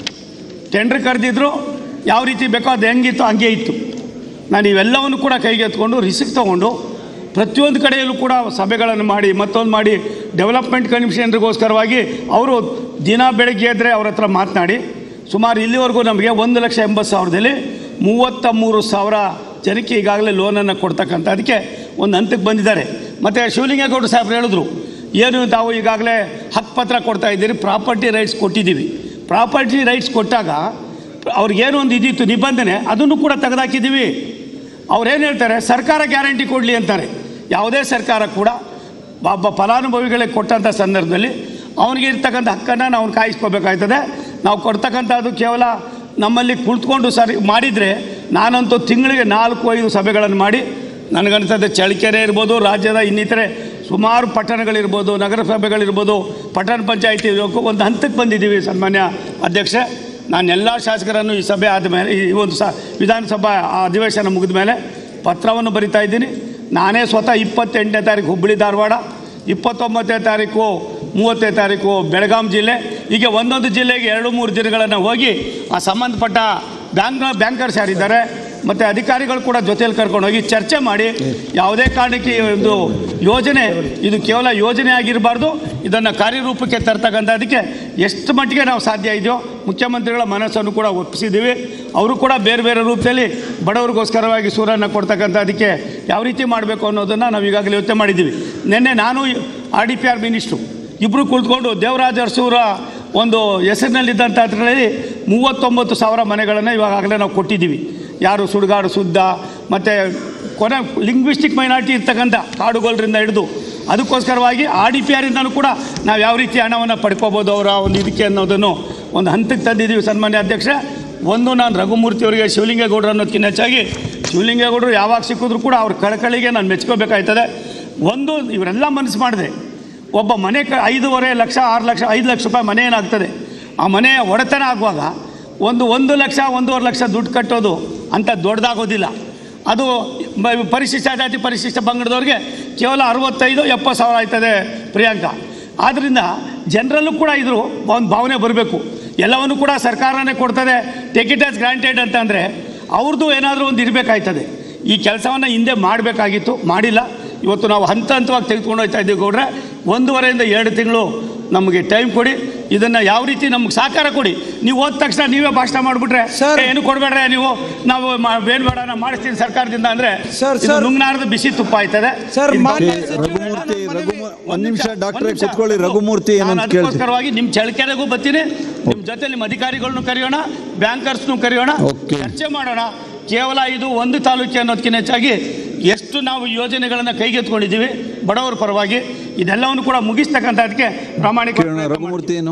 ಟೆಂಡ್ರ್ ಕರೆದಿದ್ರು ಯಾವ ರೀತಿ ಬೇಕೋ ಅದು ಹೆಂಗಿತ್ತು ಹಂಗೆ ಇತ್ತು ನಾನು ಇವೆಲ್ಲವನ್ನು ಕೂಡ ಕೈಗೆತ್ಕೊಂಡು ರಿಸಿಕ್ ತೊಗೊಂಡು ಪ್ರತಿಯೊಂದು ಕಡೆಯಲ್ಲೂ ಕೂಡ ಸಭೆಗಳನ್ನು ಮಾಡಿ ಮತ್ತೊಂದು ಮಾಡಿ ಡೆವಲಪ್ಮೆಂಟ್ ಕಮಿಷನರಿಗೋಸ್ಕರವಾಗಿ ಅವರು ದಿನ ಬೆಳಗ್ಗೆ ಎದ್ದರೆ ಅವ್ರ ಹತ್ರ ಮಾತನಾಡಿ ಸುಮಾರು ಇಲ್ಲಿವರೆಗೂ ನಮಗೆ ಒಂದು ಲಕ್ಷ ಎಂಬತ್ತು ಸಾವಿರದಲ್ಲಿ ಮೂವತ್ತ ಮೂರು ಸಾವಿರ ಜನಕ್ಕೆ ಈಗಾಗಲೇ ಲೋನನ್ನು ಕೊಡ್ತಕ್ಕಂಥ ಅದಕ್ಕೆ ಒಂದು ಹಂತಕ್ಕೆ ಬಂದಿದ್ದಾರೆ ಮತ್ತು ಶಿವಲಿಂಗೇಗೌಡರು ಸಾಹೇಬ್ರು ಹೇಳಿದ್ರು ಏನು ತಾವು ಈಗಾಗಲೇ ಹಕ್ಕುಪತ್ರ ಕೊಡ್ತಾ ಇದ್ದೀರಿ ಪ್ರಾಪರ್ಟಿ ರೈಟ್ಸ್ ಕೊಟ್ಟಿದ್ದೀವಿ ಪ್ರಾಪರ್ಟಿ ರೈಟ್ಸ್ ಕೊಟ್ಟಾಗ ಅವ್ರಿಗೇನು ಒಂದು ಇದಿತ್ತು ನಿಬಂಧನೆ ಅದನ್ನು ಕೂಡ ತೆಗೆದಾಕಿದ್ದೀವಿ ಅವ್ರೇನು ಹೇಳ್ತಾರೆ ಸರ್ಕಾರ ಗ್ಯಾರಂಟಿ ಕೊಡಲಿ ಅಂತಾರೆ ಯಾವುದೇ ಸರ್ಕಾರ ಕೂಡ ಒಬ್ಬ ಫಲಾನುಭವಿಗಳಿಗೆ ಕೊಟ್ಟಂಥ ಸಂದರ್ಭದಲ್ಲಿ ಅವನಿಗೆ ಇರ್ತಕ್ಕಂಥ ಹಕ್ಕನ್ನು ನಾವು ಕಾಯಿಸ್ಕೋಬೇಕಾಗ್ತದೆ ನಾವು ಕೊಡ್ತಕ್ಕಂಥದ್ದು ಕೇವಲ ನಮ್ಮಲ್ಲಿ ಕುಳಿತುಕೊಂಡು ಸರಿ ಮಾಡಿದರೆ ನಾನಂತೂ ತಿಂಗಳಿಗೆ ನಾಲ್ಕು ಐದು ಸಭೆಗಳನ್ನು ಮಾಡಿ ನನಗನ್ಸುತ್ತೆ ಚಳ್ಳಕೆರೆ ಇರ್ಬೋದು ರಾಜ್ಯದ ಇನ್ನಿತರೆ ಸುಮಾರು ಪಟ್ಟಣಗಳಿರ್ಬೋದು ನಗರ ಸಭೆಗಳಿರ್ಬೋದು ಪಟ್ಟಣ ಪಂಚಾಯತಿ ಇರೋಕ್ಕೂ ಒಂದು ಹಂತಕ್ಕೆ ಬಂದಿದ್ದೀವಿ ಸನ್ಮಾನ್ಯ ಅಧ್ಯಕ್ಷೆ ನಾನು ಎಲ್ಲ ಶಾಸಕರನ್ನು ಈ ಸಭೆ ಆದಮೇಲೆ ಈ ಒಂದು ಸ ವಿಧಾನಸಭಾ ಅಧಿವೇಶನ ಮುಗಿದ ಮೇಲೆ ಪತ್ರವನ್ನು ಬರಿತಾ ಇದ್ದೀನಿ ನಾನೇ ಸ್ವತಃ ಇಪ್ಪತ್ತೆಂಟನೇ ತಾರೀಕು ಹುಬ್ಬಳ್ಳಿ ಧಾರವಾಡ ಇಪ್ಪತ್ತೊಂಬತ್ತನೇ ತಾರೀಕು ಮೂವತ್ತನೇ ತಾರೀಕು ಬೆಳಗಾಂ ಜಿಲ್ಲೆ ಹೀಗೆ ಒಂದೊಂದು ಜಿಲ್ಲೆಗೆ ಎರಡು ಮೂರು ದಿನಗಳನ್ನು ಹೋಗಿ ಆ ಸಂಬಂಧಪಟ್ಟ ಬ್ಯಾಂಕ್ ಬ್ಯಾಂಕರ್ಸ್ ಯಾರಿದ್ದಾರೆ ಮತ್ತು ಅಧಿಕಾರಿಗಳು ಕೂಡ ಜೊತೆಯಲ್ಲಿ ಕರ್ಕೊಂಡು ಹೋಗಿ ಚರ್ಚೆ ಮಾಡಿ ಯಾವುದೇ ಕಾರಣಕ್ಕೆ ಈ ಒಂದು ಯೋಜನೆ ಇದು ಕೇವಲ ಯೋಜನೆ ಆಗಿರಬಾರ್ದು ಇದನ್ನು ಕಾರ್ಯರೂಪಕ್ಕೆ ತರ್ತಕ್ಕಂಥದ್ದಕ್ಕೆ ಎಷ್ಟು ಮಟ್ಟಿಗೆ ನಾವು ಸಾಧ್ಯ ಇದೆಯೋ ಮುಖ್ಯಮಂತ್ರಿಗಳ ಮನಸ್ಸನ್ನು ಕೂಡ ಒಪ್ಪಿಸಿದ್ದೀವಿ ಅವರು ಕೂಡ ಬೇರೆ ಬೇರೆ ರೂಪದಲ್ಲಿ ಬಡವರಿಗೋಸ್ಕರವಾಗಿ ಸೂರನ್ನು ಕೊಡ್ತಕ್ಕಂಥದ್ದಕ್ಕೆ ಯಾವ ರೀತಿ ಮಾಡಬೇಕು ಅನ್ನೋದನ್ನು ನಾವು ಈಗಾಗಲೇ ಯೋಚನೆ ಮಾಡಿದ್ದೀವಿ ನಿನ್ನೆ ನಾನು R D P R minister ಇಬ್ಬರು ಕುಳಿತುಕೊಂಡು ದೇವರಾಜ ಅರಸೂರ ಒಂದು ಹೆಸರಿನಲ್ಲಿದ್ದಂಥ ಹತ್ರಗಳಲ್ಲಿ ಮೂವತ್ತೊಂಬತ್ತು ಸಾವಿರ ಮನೆಗಳನ್ನು ಇವಾಗಲೇ ನಾವು ಕೊಟ್ಟಿದ್ದೀವಿ ಯಾರು ಸುಡುಗಾಡು ಶುದ್ಧ ಮತ್ತು ಕೊನೆ ಲಿಂಗ್ವಿಸ್ಟಿಕ್ ಮೈನಾರಿಟಿ ಇರ್ತಕ್ಕಂಥ ಕಾಡುಗೋಲರಿಂದ ಹಿಡಿದು ಅದಕ್ಕೋಸ್ಕರವಾಗಿ ಆರ್ ಡಿ ಪಿ ಆರಿಂದನೂ ಕೂಡ ನಾವು ಯಾವ ರೀತಿ ಹಣವನ್ನು ಪಡ್ಕೋಬೋದು ಅವರ ಒಂದು ಇದಕ್ಕೆ ಅನ್ನೋದನ್ನು ಒಂದು ಹಂತಕ್ಕೆ ತಂದಿದ್ದೀವಿ ಸನ್ಮಾನ್ಯ ಅಧ್ಯಕ್ಷ ಒಂದು ನಾನು ರಘುಮೂರ್ತಿ ಅವರಿಗೆ ಶಿವಲಿಂಗೇಗೌಡರು ಅನ್ನೋದಕ್ಕಿಂತ ಹೆಚ್ಚಾಗಿ ಶಿವಲಿಂಗೇಗೌಡರು ಯಾವಾಗ ಸಿಕ್ಕಿದ್ರು ಕೂಡ ಅವ್ರ ಕಳಕಳಿಗೆ ನಾನು ಮೆಚ್ಕೋಬೇಕಾಯ್ತದೆ ಒಂದು ಇವರೆಲ್ಲ ಮನಸ್ಸು ಮಾಡಿದೆ ಒಬ್ಬ ಮನೆ ಕ ಐದೂವರೆ ಲಕ್ಷ ಆರು ಲಕ್ಷ ಐದು ಲಕ್ಷ ರೂಪಾಯಿ ಮನೆ ಏನಾಗ್ತದೆ ಆ ಮನೆ ಒಡೆತನ ಆಗುವಾಗ ಒಂದು ಒಂದು ಲಕ್ಷ ಒಂದೂವರೆ ಲಕ್ಷ ದುಡ್ಡು ಕಟ್ಟೋದು ಅಂತ ದೊಡ್ಡದಾಗೋದಿಲ್ಲ ಅದು ಬ- ಪರಿಶಿಷ್ಟ ಜಾತಿ ಪರಿಶಿಷ್ಟ ಪಂಗಡದವ್ರಿಗೆ ಕೇವಲ ಅರವತ್ತೈದು ಎಪ್ಪತ್ತು ಸಾವಿರ ಆಯ್ತದೆ ಪ್ರಿಯಾಂಕ ಆದ್ದರಿಂದ ಜನರಲ್ಲೂ ಕೂಡ ಇದ್ರು ಒಂದು ಭಾವನೆ ಬರಬೇಕು ಎಲ್ಲವನ್ನು ಕೂಡ ಸರ್ಕಾರನೇ ಕೊಡ್ತದೆ ಟೇಕ್ ಇಟ್ ಆಸ್ ಗ್ರಾಂಟೆಡ್ ಅಂತಂದರೆ ಅವ್ರದ್ದು ಏನಾದರೂ ಒಂದು ಇರಬೇಕಾಯ್ತದೆ ಈ ಕೆಲಸವನ್ನು ಹಿಂದೆ ಮಾಡಬೇಕಾಗಿತ್ತು ಮಾಡಿಲ್ಲ ಇವತ್ತು ನಾವು ಹಂತ ಹಂತವಾಗಿ ತೆಗೆದುಕೊಂಡು ಹೋಗ್ತಾ ಇದ್ದೀವಿ ಗೌಡ್ರೆ ಒಂದೂವರೆಯಿಂದ ಎರಡು ತಿಂಗಳು ನಮಗೆ ಟೈಮ್ ಕೊಡಿ ಇದನ್ನು ಯಾವ ರೀತಿ ನಮ್ಗೆ ಸಹಕಾರ ಕೊಡಿ ನೀವು ಹೋದ ತಕ್ಷಣ ನೀವೇ ಭಾಷಣ ಮಾಡಿಬಿಟ್ರೆ ಸರ್ ಏನು ಕೊಡಬೇಡ್ರೆ ನೀವು ನಾವು ಮಾ- ಬೇಡ ಬೇಡ ನಾನು ಮಾಡಿಸ್ತೀನಿ ಸರ್ಕಾರದಿಂದ ಅಂದರೆ ಸರ್, ಇದು ನುಂಗ್ನಾರದ ಬಿಸಿ ತುಪ್ಪ ಆಯ್ತದೆ ಸರ್ ಇದು ಮಾನ್ಯ ಬಂದು- ರಘುಮೂರ್ತಿ ರಘು ಒಂದ್ ನಿಮಿಷ ಡಾಕ್ಟ್ರೆ ಕುತ್ಕೊಳ್ಳಿ ರಘುಮೂರ್ತಿ ನಾನು ಏನಂತ ಕೇಳ್ತೀನಿ ಅದಕ್ಕೋಸ್ಕರವಾಗಿ ನಿಮ್ಮ ಚಳಕೆರೆಗೂ ಬರ್ತೀನಿ ನಿಮ್ಮ ಜೊತೆ ನಿಮ್ಮ ಅಧಿಕಾರಿಗಳನ್ನೂ ಕರೆಯೋಣ ಬ್ಯಾಂಕರ್ಸ್ನು ಕರೆಯೋಣ ಚರ್ಚೆ ಮಾಡೋಣ ಕೇವಲ ಇದು ಒಂದು ತಾಲೂಕು ಅನ್ನೋದಕ್ಕಿಂತ ಹೆಚ್ಚಾಗಿ ಎಷ್ಟು ನಾವು ಯೋಜನೆಗಳನ್ನು ಕೈಗೆತ್ಕೊಂಡಿದ್ದೀವಿ ಬಡವರ ಪರವಾಗಿ ಇದೆಲ್ಲವನ್ನು ಕೂಡ ಮುಗಿಸ್ತಕ್ಕಂಥದಕ್ಕೆ ಪ್ರಾಮಾಣಿಕ ರಘುಮೂರ್ತಿ ಏನು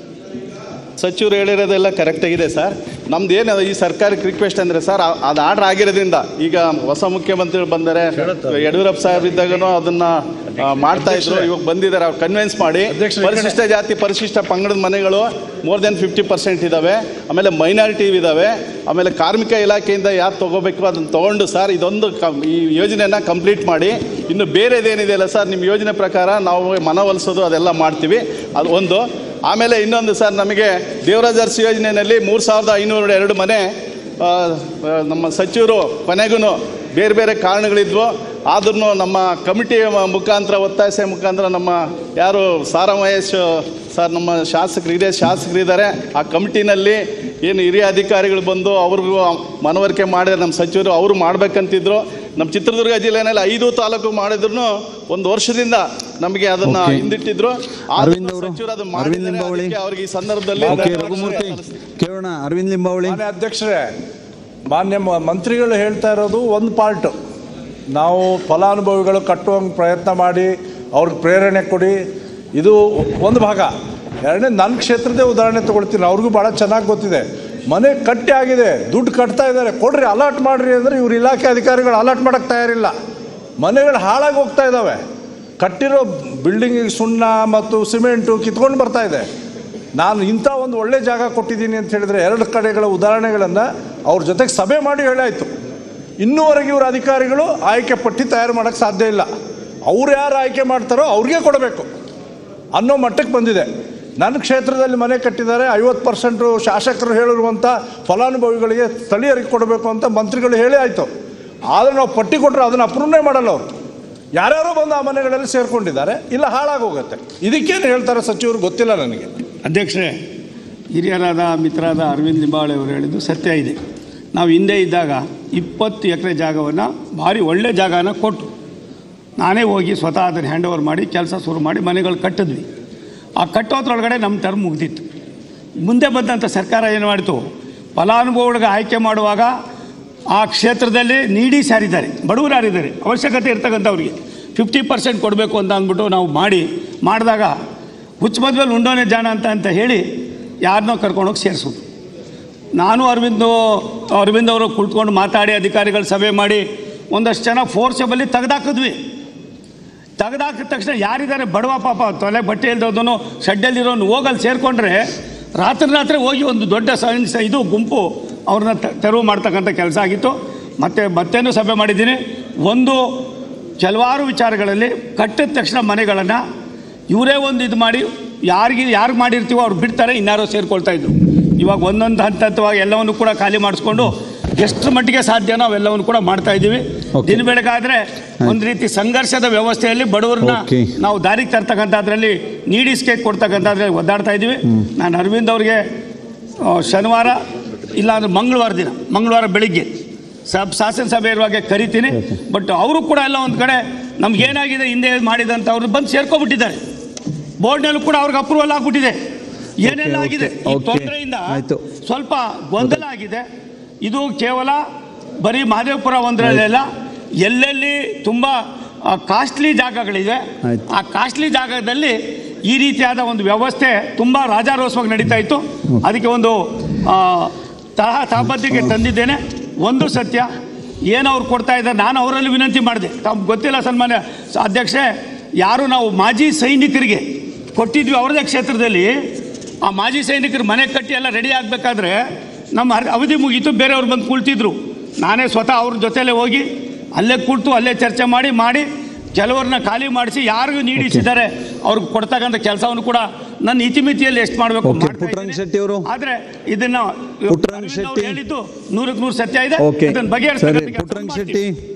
ಸಚಿವರು ಹೇಳಿರೋದೆಲ್ಲ ಕರೆಕ್ಟಾಗಿದೆ ಸರ್ ನಮ್ದು ಏನು ಈ ಸರ್ಕಾರಕ್ಕೆ ರಿಕ್ವೆಸ್ಟ್ ಅಂದರೆ ಸರ್ ಆ- ಅದು ಆರ್ಡರ್ ಆಗಿರೋದ್ರಿಂದ ಈಗ ಹೊಸ ಮುಖ್ಯಮಂತ್ರಿಗಳು ಬಂದರೆ ಯಡಿಯೂರಪ್ಪ ಸಾಹೇಬ್ ಇದ್ದಾಗನೂ ಅದನ್ನ ಆ, ಮಾಡ್ತಾ ಇದ್ರು ಇವಾಗ ಬಂದಿದ್ದಾರೆ ಅವ್ರು ಕನ್ವಿನ್ಸ್ ಮಾಡಿ ಪರಿಶಿಷ್ಟ ಜಾತಿ ಪರಿಶಿಷ್ಟ ಪಂಗಡದ ಮನೆಗಳು ಮೋರ್ ದೆನ್ ಫಿಫ್ಟಿ ಪರ್ಸೆಂಟ್ ಇದ್ದಾವೆ ಆಮೇಲೆ ಮೈನಾರಿಟಿ ಇದ್ದಾವೆ ಆಮೇಲೆ ಕಾರ್ಮಿಕ ಇಲಾಖೆಯಿಂದ ಯಾರು ತೊಗೋಬೇಕು ಅದನ್ನು ತೊಗೊಂಡು ಸರ್ ಇದೊಂದು ಕಂ ಈ ಯೋಜನೆಯನ್ನು ಕಂಪ್ಲೀಟ್ ಮಾಡಿ ಇನ್ನು ಬೇರೆದೇನಿದೆ ಅಲ್ಲ ಸರ್ ನಿಮ್ಮ ಯೋಜನೆ ಪ್ರಕಾರ ನಾವು ಮನವೊಲಿಸೋದು ಅದೆಲ್ಲ ಮಾಡ್ತೀವಿ ಅದು ಒಂದು ಆಮೇಲೆ ಇನ್ನೊಂದು ಸರ್ ನಮಗೆ ದೇವರಾಜ ಅರಸು ಯೋಜನೆಯಲ್ಲಿ ಮೂರು ಸಾವಿರದ ಐನೂರ ಎರಡು ಮನೆ ಆ, ಆ, ನಮ್ಮ ಸಚಿವರು ಕೊನೆಗೂ ಬೇರೆ ಬೇರೆ ಕಾರಣಗಳಿದ್ವು ಆದ್ರೂ ನಮ್ಮ ಕಮಿಟಿ ಮುಖಾಂತರ ಒತ್ತಾಯಿಸ ಮುಖಾಂತರ ನಮ್ಮ ಯಾರು ಸಾರಾ ಮಹೇಶ್ ಸರ್ ನಮ್ಮ ಶಾಸಕರು ಹಿರಿಯ ಶಾಸಕರಿದ್ದಾರೆ ಆ ಕಮಿಟಿನಲ್ಲಿ ಏನು ಹಿರಿಯ ಅಧಿಕಾರಿಗಳು ಬಂದು ಅವ್ರಿಗೂ ಮನವರಿಕೆ ಮಾಡಿದ್ರೆ ನಮ್ಮ ಸಚಿವರು ಅವರು ಮಾಡ್ಬೇಕಂತಿದ್ರು ನಮ್ಮ ಚಿತ್ರದುರ್ಗ ಜಿಲ್ಲೆನಲ್ಲಿ ಐದು ತಾಲೂಕು ಮಾಡಿದ್ರು ಒಂದು ವರ್ಷದಿಂದ ನಮಗೆ ಅದನ್ನ Okay. ಹಿಂದಿಟ್ಟಿದ್ರು ಆದ್ರೂ ಅರವಿಂದ್ ಅವರು ಸಚಿವರು ಅದನ್ನ ಅರವಿಂದ್ ಮಾಡಿದ್ದಾರೆ. ಲಿಂಬಾವಳಿ ಅದಕ್ಕೆ ಅವ್ರಿಗೆ ಈ ಸಂದರ್ಭದಲ್ಲಿ ಓಕೆ ರಘುಮೂರ್ತಿ ಕೇಳೋಣ ಅರವಿಂದ್ ಲಿಂಬಾವಳಿ ಮಾನ್ಯ ಅಧ್ಯಕ್ಷರೇ ಮಾನ್ಯ ಮ- ಮಂತ್ರಿಗಳು ಹೇಳ್ತಾ ಇರೋದು ಒಂದು ಪಾರ್ಟು ನಾವು ಫಲಾನುಭವಿಗಳು ಕಟ್ಟುವಂಗೆ ಪ್ರಯತ್ನ ಮಾಡಿ ಅವ್ರಿಗೆ ಪ್ರೇರಣೆ ಕೊಡಿ ಇದು ಒಂದು ಭಾಗ ಎರಡನೇ ನನ್ನ ಕ್ಷೇತ್ರದೇ ಉದಾಹರಣೆ ತಗೊಳ್ತೀನಿ ಅವ್ರಿಗೂ ಭಾಳ ಚೆನ್ನಾಗಿ ಗೊತ್ತಿದೆ ಮನೆ ಕಟ್ಟಿ ಆಗಿದೆ ದುಡ್ಡು ಕಟ್ತಾ ಇದ್ದಾರೆ ಕೊಡ್ರಿ ಅಲಾಟ್ ಮಾಡ್ರಿ ಅಂದರೆ ಇವ್ರ ಇಲಾಖೆ ಅಧಿಕಾರಿಗಳು ಅಲಾಟ್ ಮಾಡೋಕ್ಕೆ ತಯಾರಿಲ್ಲ ಮನೆಗಳು ಹಾಳಾಗಿ ಹೋಗ್ತಾ ಇದ್ದಾವೆ ಕಟ್ಟಿರೋ ಬಿಲ್ಡಿಂಗಿಗೆ ಸುಣ್ಣ ಮತ್ತು ಸಿಮೆಂಟು ಕಿತ್ಕೊಂಡು ಬರ್ತಾ ಇದೆ ನಾನು ಇಂಥ ಒಂದು ಒಳ್ಳೆ ಜಾಗ ಕೊಟ್ಟಿದ್ದೀನಿ ಅಂತ ಹೇಳಿದರೆ ಎರಡು ಕಡೆಗಳ ಉದಾಹರಣೆಗಳನ್ನು ಅವ್ರ ಜೊತೆಗೆ ಸಭೆ ಮಾಡಿ ಹೇಳಾಯಿತು ಇನ್ನೂವರೆಗೆ ಇವ್ರ ಅಧಿಕಾರಿಗಳು ಆಯ್ಕೆ ಪಟ್ಟಿ ತಯಾರು ಮಾಡೋಕ್ಕೆ ಸಾಧ್ಯ ಇಲ್ಲ ಅವ್ರು ಯಾರು ಆಯ್ಕೆ ಮಾಡ್ತಾರೋ ಅವ್ರಿಗೆ ಕೊಡಬೇಕು ಅನ್ನೋ ಮಟ್ಟಕ್ಕೆ ಬಂದಿದೆ ನನ್ನ ಕ್ಷೇತ್ರದಲ್ಲಿ ಮನೆ ಕಟ್ಟಿದ್ದಾರೆ ಐವತ್ತು ಪರ್ಸೆಂಟು ಶಾಸಕರು ಹೇಳಿರುವಂಥ ಫಲಾನುಭವಿಗಳಿಗೆ ಸ್ಥಳೀಯರಿಗೆ ಕೊಡಬೇಕು ಅಂತ ಮಂತ್ರಿಗಳು ಹೇಳಿ ಆಯಿತು ಆದರೆ ನಾವು ಪಟ್ಟಿ ಕೊಟ್ಟರೆ ಅದನ್ನು ಅಪ್ರೂವ್ನೇ ಮಾಡಲ್ಲ ಅವರು ಯಾರ್ಯಾರೋ ಬಂದು ಆ ಮನೆಗಳಲ್ಲಿ ಸೇರ್ಕೊಂಡಿದ್ದಾರೆ ಇಲ್ಲ ಹಾಳಾಗೋಗುತ್ತೆ ಇದಕ್ಕೇನು ಹೇಳ್ತಾರೆ ಸಚಿವರು ಗೊತ್ತಿಲ್ಲ ನನಗೆ ಅಧ್ಯಕ್ಷರೇ ಹಿರಿಯರಾದ ಮಿತ್ರರಾದ ಅರವಿಂದ್ ಲಿಂಬಾವಳಿ ಅವರು ಹೇಳಿದ್ದು ಸತ್ಯ ಇದೆ ನಾವು ಹಿಂದೆ ಇದ್ದಾಗ ಇಪ್ಪತ್ತು ಎಕರೆ ಜಾಗವನ್ನು ಭಾರಿ ಒಳ್ಳೆ ಜಾಗನ ಕೊಟ್ಟು ನಾನೇ ಹೋಗಿ ಸ್ವತಃ ಅದನ್ನು ಹ್ಯಾಂಡ್ ಓವರ್ ಮಾಡಿ ಕೆಲಸ ಶುರು ಮಾಡಿ ಮನೆಗಳು ಕಟ್ಟಿದ್ವಿ ಆ ಕಟ್ಟೋದ್ರೊಳಗಡೆ ನಮ್ಮ ಟರ್ಮ್ ಮುಗ್ದಿತ್ತು ಮುಂದೆ ಬಂದಂಥ ಸರ್ಕಾರ ಏನು ಮಾಡಿತು ಫಲಾನುಭವಿಗಳಿಗೆ ಆಯ್ಕೆ ಮಾಡುವಾಗ ಆ ಕ್ಷೇತ್ರದಲ್ಲಿ ನೀಡಿ ಸಾರಿದ್ದಾರೆ ಬಡವರು ಯಾರಿದ್ದಾರೆ ಅವಶ್ಯಕತೆ ಇರ್ತಕ್ಕಂಥವ್ರಿಗೆ ಫಿಫ್ಟಿ ಪರ್ಸೆಂಟ್ ಕೊಡಬೇಕು ಅಂತ ಅಂದ್ಬಿಟ್ಟು ನಾವು ಮಾಡಿ ಮಾಡಿದಾಗ ಹುಚ್ಚ ಮದ್ವೆಲಿ ಉಂಡೋನೆ ಜಾಣ ಅಂತ ಅಂತ ಹೇಳಿ ಯಾರನ್ನೋ ಕರ್ಕೊಂಡೋಗಿ ಸೇರಿಸೋದು ನಾನು ಅರವಿಂದ್ ಅರವಿಂದ್ ಅವರು ಕುಳಿತುಕೊಂಡು ಮಾತಾಡಿ ಅಧಿಕಾರಿಗಳ ಸಭೆ ಮಾಡಿ ಒಂದಷ್ಟು ಜನ ಫೋರ್ಸಬಲಿ ತೆಗೆದಾಕಿದ್ವಿ ತೆಗೆದಾಕಿದ ತಕ್ಷಣ ಯಾರಿದ್ದಾರೆ ಬಡವ ಪಾಪ ತೊಲೆ ಬಟ್ಟೆ ಇಲ್ದೋದನು ಶೆಡ್ಡಲ್ಲಿರೋನು ಹೋಗಲ್ಲಿ ಸೇರಿಕೊಂಡ್ರೆ ರಾತ್ರಿ ರಾತ್ರಿ ಹೋಗಿ ಒಂದು ದೊಡ್ಡ ಸೈನ್ಸ್ ಇದು ಗುಂಪು ಅವ್ರನ್ನ ತ- ತೆರವು ಮಾಡ್ತಕ್ಕಂಥ ಕೆಲಸ ಆಗಿತ್ತು ಮತ್ತು ಮತ್ತೇನು ಸಭೆ ಮಾಡಿದ್ದೀನಿ ಒಂದು ಕೆಲವಾರು ವಿಚಾರಗಳಲ್ಲಿ ಕಟ್ಟಿದ ತಕ್ಷಣ ಮನೆಗಳನ್ನು ಇವರೇ ಒಂದು ಇದು ಮಾಡಿ ಯಾರಿಗೆ ಯಾರು ಮಾಡಿರ್ತೀವೋ ಅವ್ರು ಬಿಡ್ತಾರೆ ಇನ್ಯಾರೋ ಸೇರ್ಕೊಳ್ತಾ ಇದ್ರು ಇವಾಗ ಒಂದೊಂದು ಹಂತ ಹಂತವಾಗಿ ಎಲ್ಲವನ್ನು ಕೂಡ ಖಾಲಿ ಮಾಡಿಸ್ಕೊಂಡು ಎಷ್ಟು ಮಟ್ಟಿಗೆ ಸಾಧ್ಯನೋ ಅವೆಲ್ಲವನ್ನು ಕೂಡ ಮಾಡ್ತಾ ಇದ್ದೀವಿ ದಿನ ಬೆಳಗಾದ್ರೆ ಒಂದು ರೀತಿ ಸಂಘರ್ಷದ ವ್ಯವಸ್ಥೆಯಲ್ಲಿ ಬಡವರನ್ನ Okay. ನಾವು ದಾರಿಗೆ ತರ್ತಕ್ಕಂಥದ್ರಲ್ಲಿ ನೀಡಿ ಸ್ಕೇಕ್ ಕೊಡ್ತಕ್ಕಂಥದ್ರಲ್ಲಿ ಒದ್ದಾಡ್ತಾ ಇದ್ದೀವಿ ನಾನು ಅರವಿಂದ್ ಅವ್ರಿಗೆ ಆ, ಶನಿವಾರ ಇಲ್ಲಾಂದ್ರೆ ಮಂಗಳವಾರ ದಿನ ಮಂಗಳವಾರ ಬೆಳಿಗ್ಗೆ ಸಬ್ ಶಾಸನಸಭೆ ಇರುವಾಗ ಕರಿತೀನಿ ಬಟ್ ಅವರು ಕೂಡ ಎಲ್ಲ ಒಂದು ಕಡೆ ನಮ್ಗೆ ಏನಾಗಿದೆ ಹಿಂದೆ ಮಾಡಿದಂಥ ಅವ್ರು ಬಂದು ಸೇರ್ಕೊಬಿಟ್ಟಿದ್ದಾರೆ ಬೋರ್ಡ್ನಲ್ಲೂ ಕೂಡ ಅವ್ರಿಗೆ ಅಪ್ರೂವಲ್ ಆಗ್ಬಿಟ್ಟಿದೆ ಏನೆಲ್ಲ Okay, ಆಗಿದೆ ಈ okay. ತೊಂದರೆಯಿಂದ ಆಯ್ತು. ಸ್ವಲ್ಪ ಗೊಂದಲ ಆಗಿದೆ ಇದು ಕೇವಲ ಬರೀ ಮಹದೇವಪುರ ಒಂದರಲ್ಲೇ ಅಲ್ಲ ಎಲ್ಲೆಲ್ಲಿ ತುಂಬ ಕಾಸ್ಟ್ಲಿ ಜಾಗಗಳಿವೆ ಆಯ್ತು. ಆ ಕಾಸ್ಟ್ಲಿ ಜಾಗದಲ್ಲಿ ಈ ರೀತಿಯಾದ ಒಂದು ವ್ಯವಸ್ಥೆ ತುಂಬ ರಾಜಾರೋಷವಾಗಿ ನಡೀತಾ ಇತ್ತು ಅದಕ್ಕೆ ಒಂದು ಆ, ತರಹ ತಾಪತ್ಯಕ್ಕೆ ತಂದಿದ್ದೇನೆ ಒಂದು ಸತ್ಯ ಏನು ಅವ್ರು ಕೊಡ್ತಾ ಇದ್ದಾರೆ ನಾನು ಅವರಲ್ಲಿ ವಿನಂತಿ ಮಾಡಿದೆ ತಮ್ಗೆ ಗೊತ್ತಿಲ್ಲ ಸನ್ಮಾನ್ಯ ಸ- ಅಧ್ಯಕ್ಷೆ ಯಾರು ನಾವು ಮಾಜಿ ಸೈನಿಕರಿಗೆ ಕೊಟ್ಟಿದ್ವಿ ಅವರದೇ ಕ್ಷೇತ್ರದಲ್ಲಿ ಆ ಮಾಜಿ ಸೈನಿಕರು ಮನೆ ಕಟ್ಟಿ ಎಲ್ಲ ರೆಡಿ ಆಗಬೇಕಾದ್ರೆ ನಮ್ಮ ಅರ್- ಅವಧಿ ಮುಗೀತು ಬೇರೆಯವ್ರು ಬಂದು ಕುಳ್ತಿದ್ರು ನಾನೇ ಸ್ವತಃ ಅವ್ರ ಜೊತೆಲೇ ಹೋಗಿ ಅಲ್ಲೇ ಕೂತು ಅಲ್ಲೇ ಚರ್ಚೆ ಮಾಡಿ ಮಾಡಿ ಕೆಲವ್ರನ್ನ ಖಾಲಿ ಮಾಡಿಸಿ ಯಾರಿಗೂ ನೀಡಿಸಿದ್ದಾರೆ ಅವ್ರಿಗೆ ಕೊಡ್ತಕ್ಕಂಥ ಕೆಲಸವನ್ನು ಕೂಡ ನನ್ನ ಇತಿಮಿತಿಯಲ್ಲಿ ಎಷ್ಟು ಮಾಡಬೇಕು Okay, ಪುಟ್ಟರಂಗ ಶೆಟ್ಟಿ ಅವರು ಆದ್ರೆ ಇದನ್ನ ಪುಟ್ಟರಂಗ ಅರವಿಂದ್ ಅವ್ರು ಶೆಟ್ಟಿ. ಹೇಳಿದ್ದು ನೂರಕ್ಕೆ ನೂರು ಸತ್ಯ ಇದೆ ಓಕೆ ಇದನ್ನ ಸರಿ ಬಗೆಹರಿಸ್ತಕ್ಕಂಥ ಕೆಲಸ ಪುಟ್ಟರಂಗ ಮಾಡ್ತೀವಿ. ಶೆಟ್ಟಿ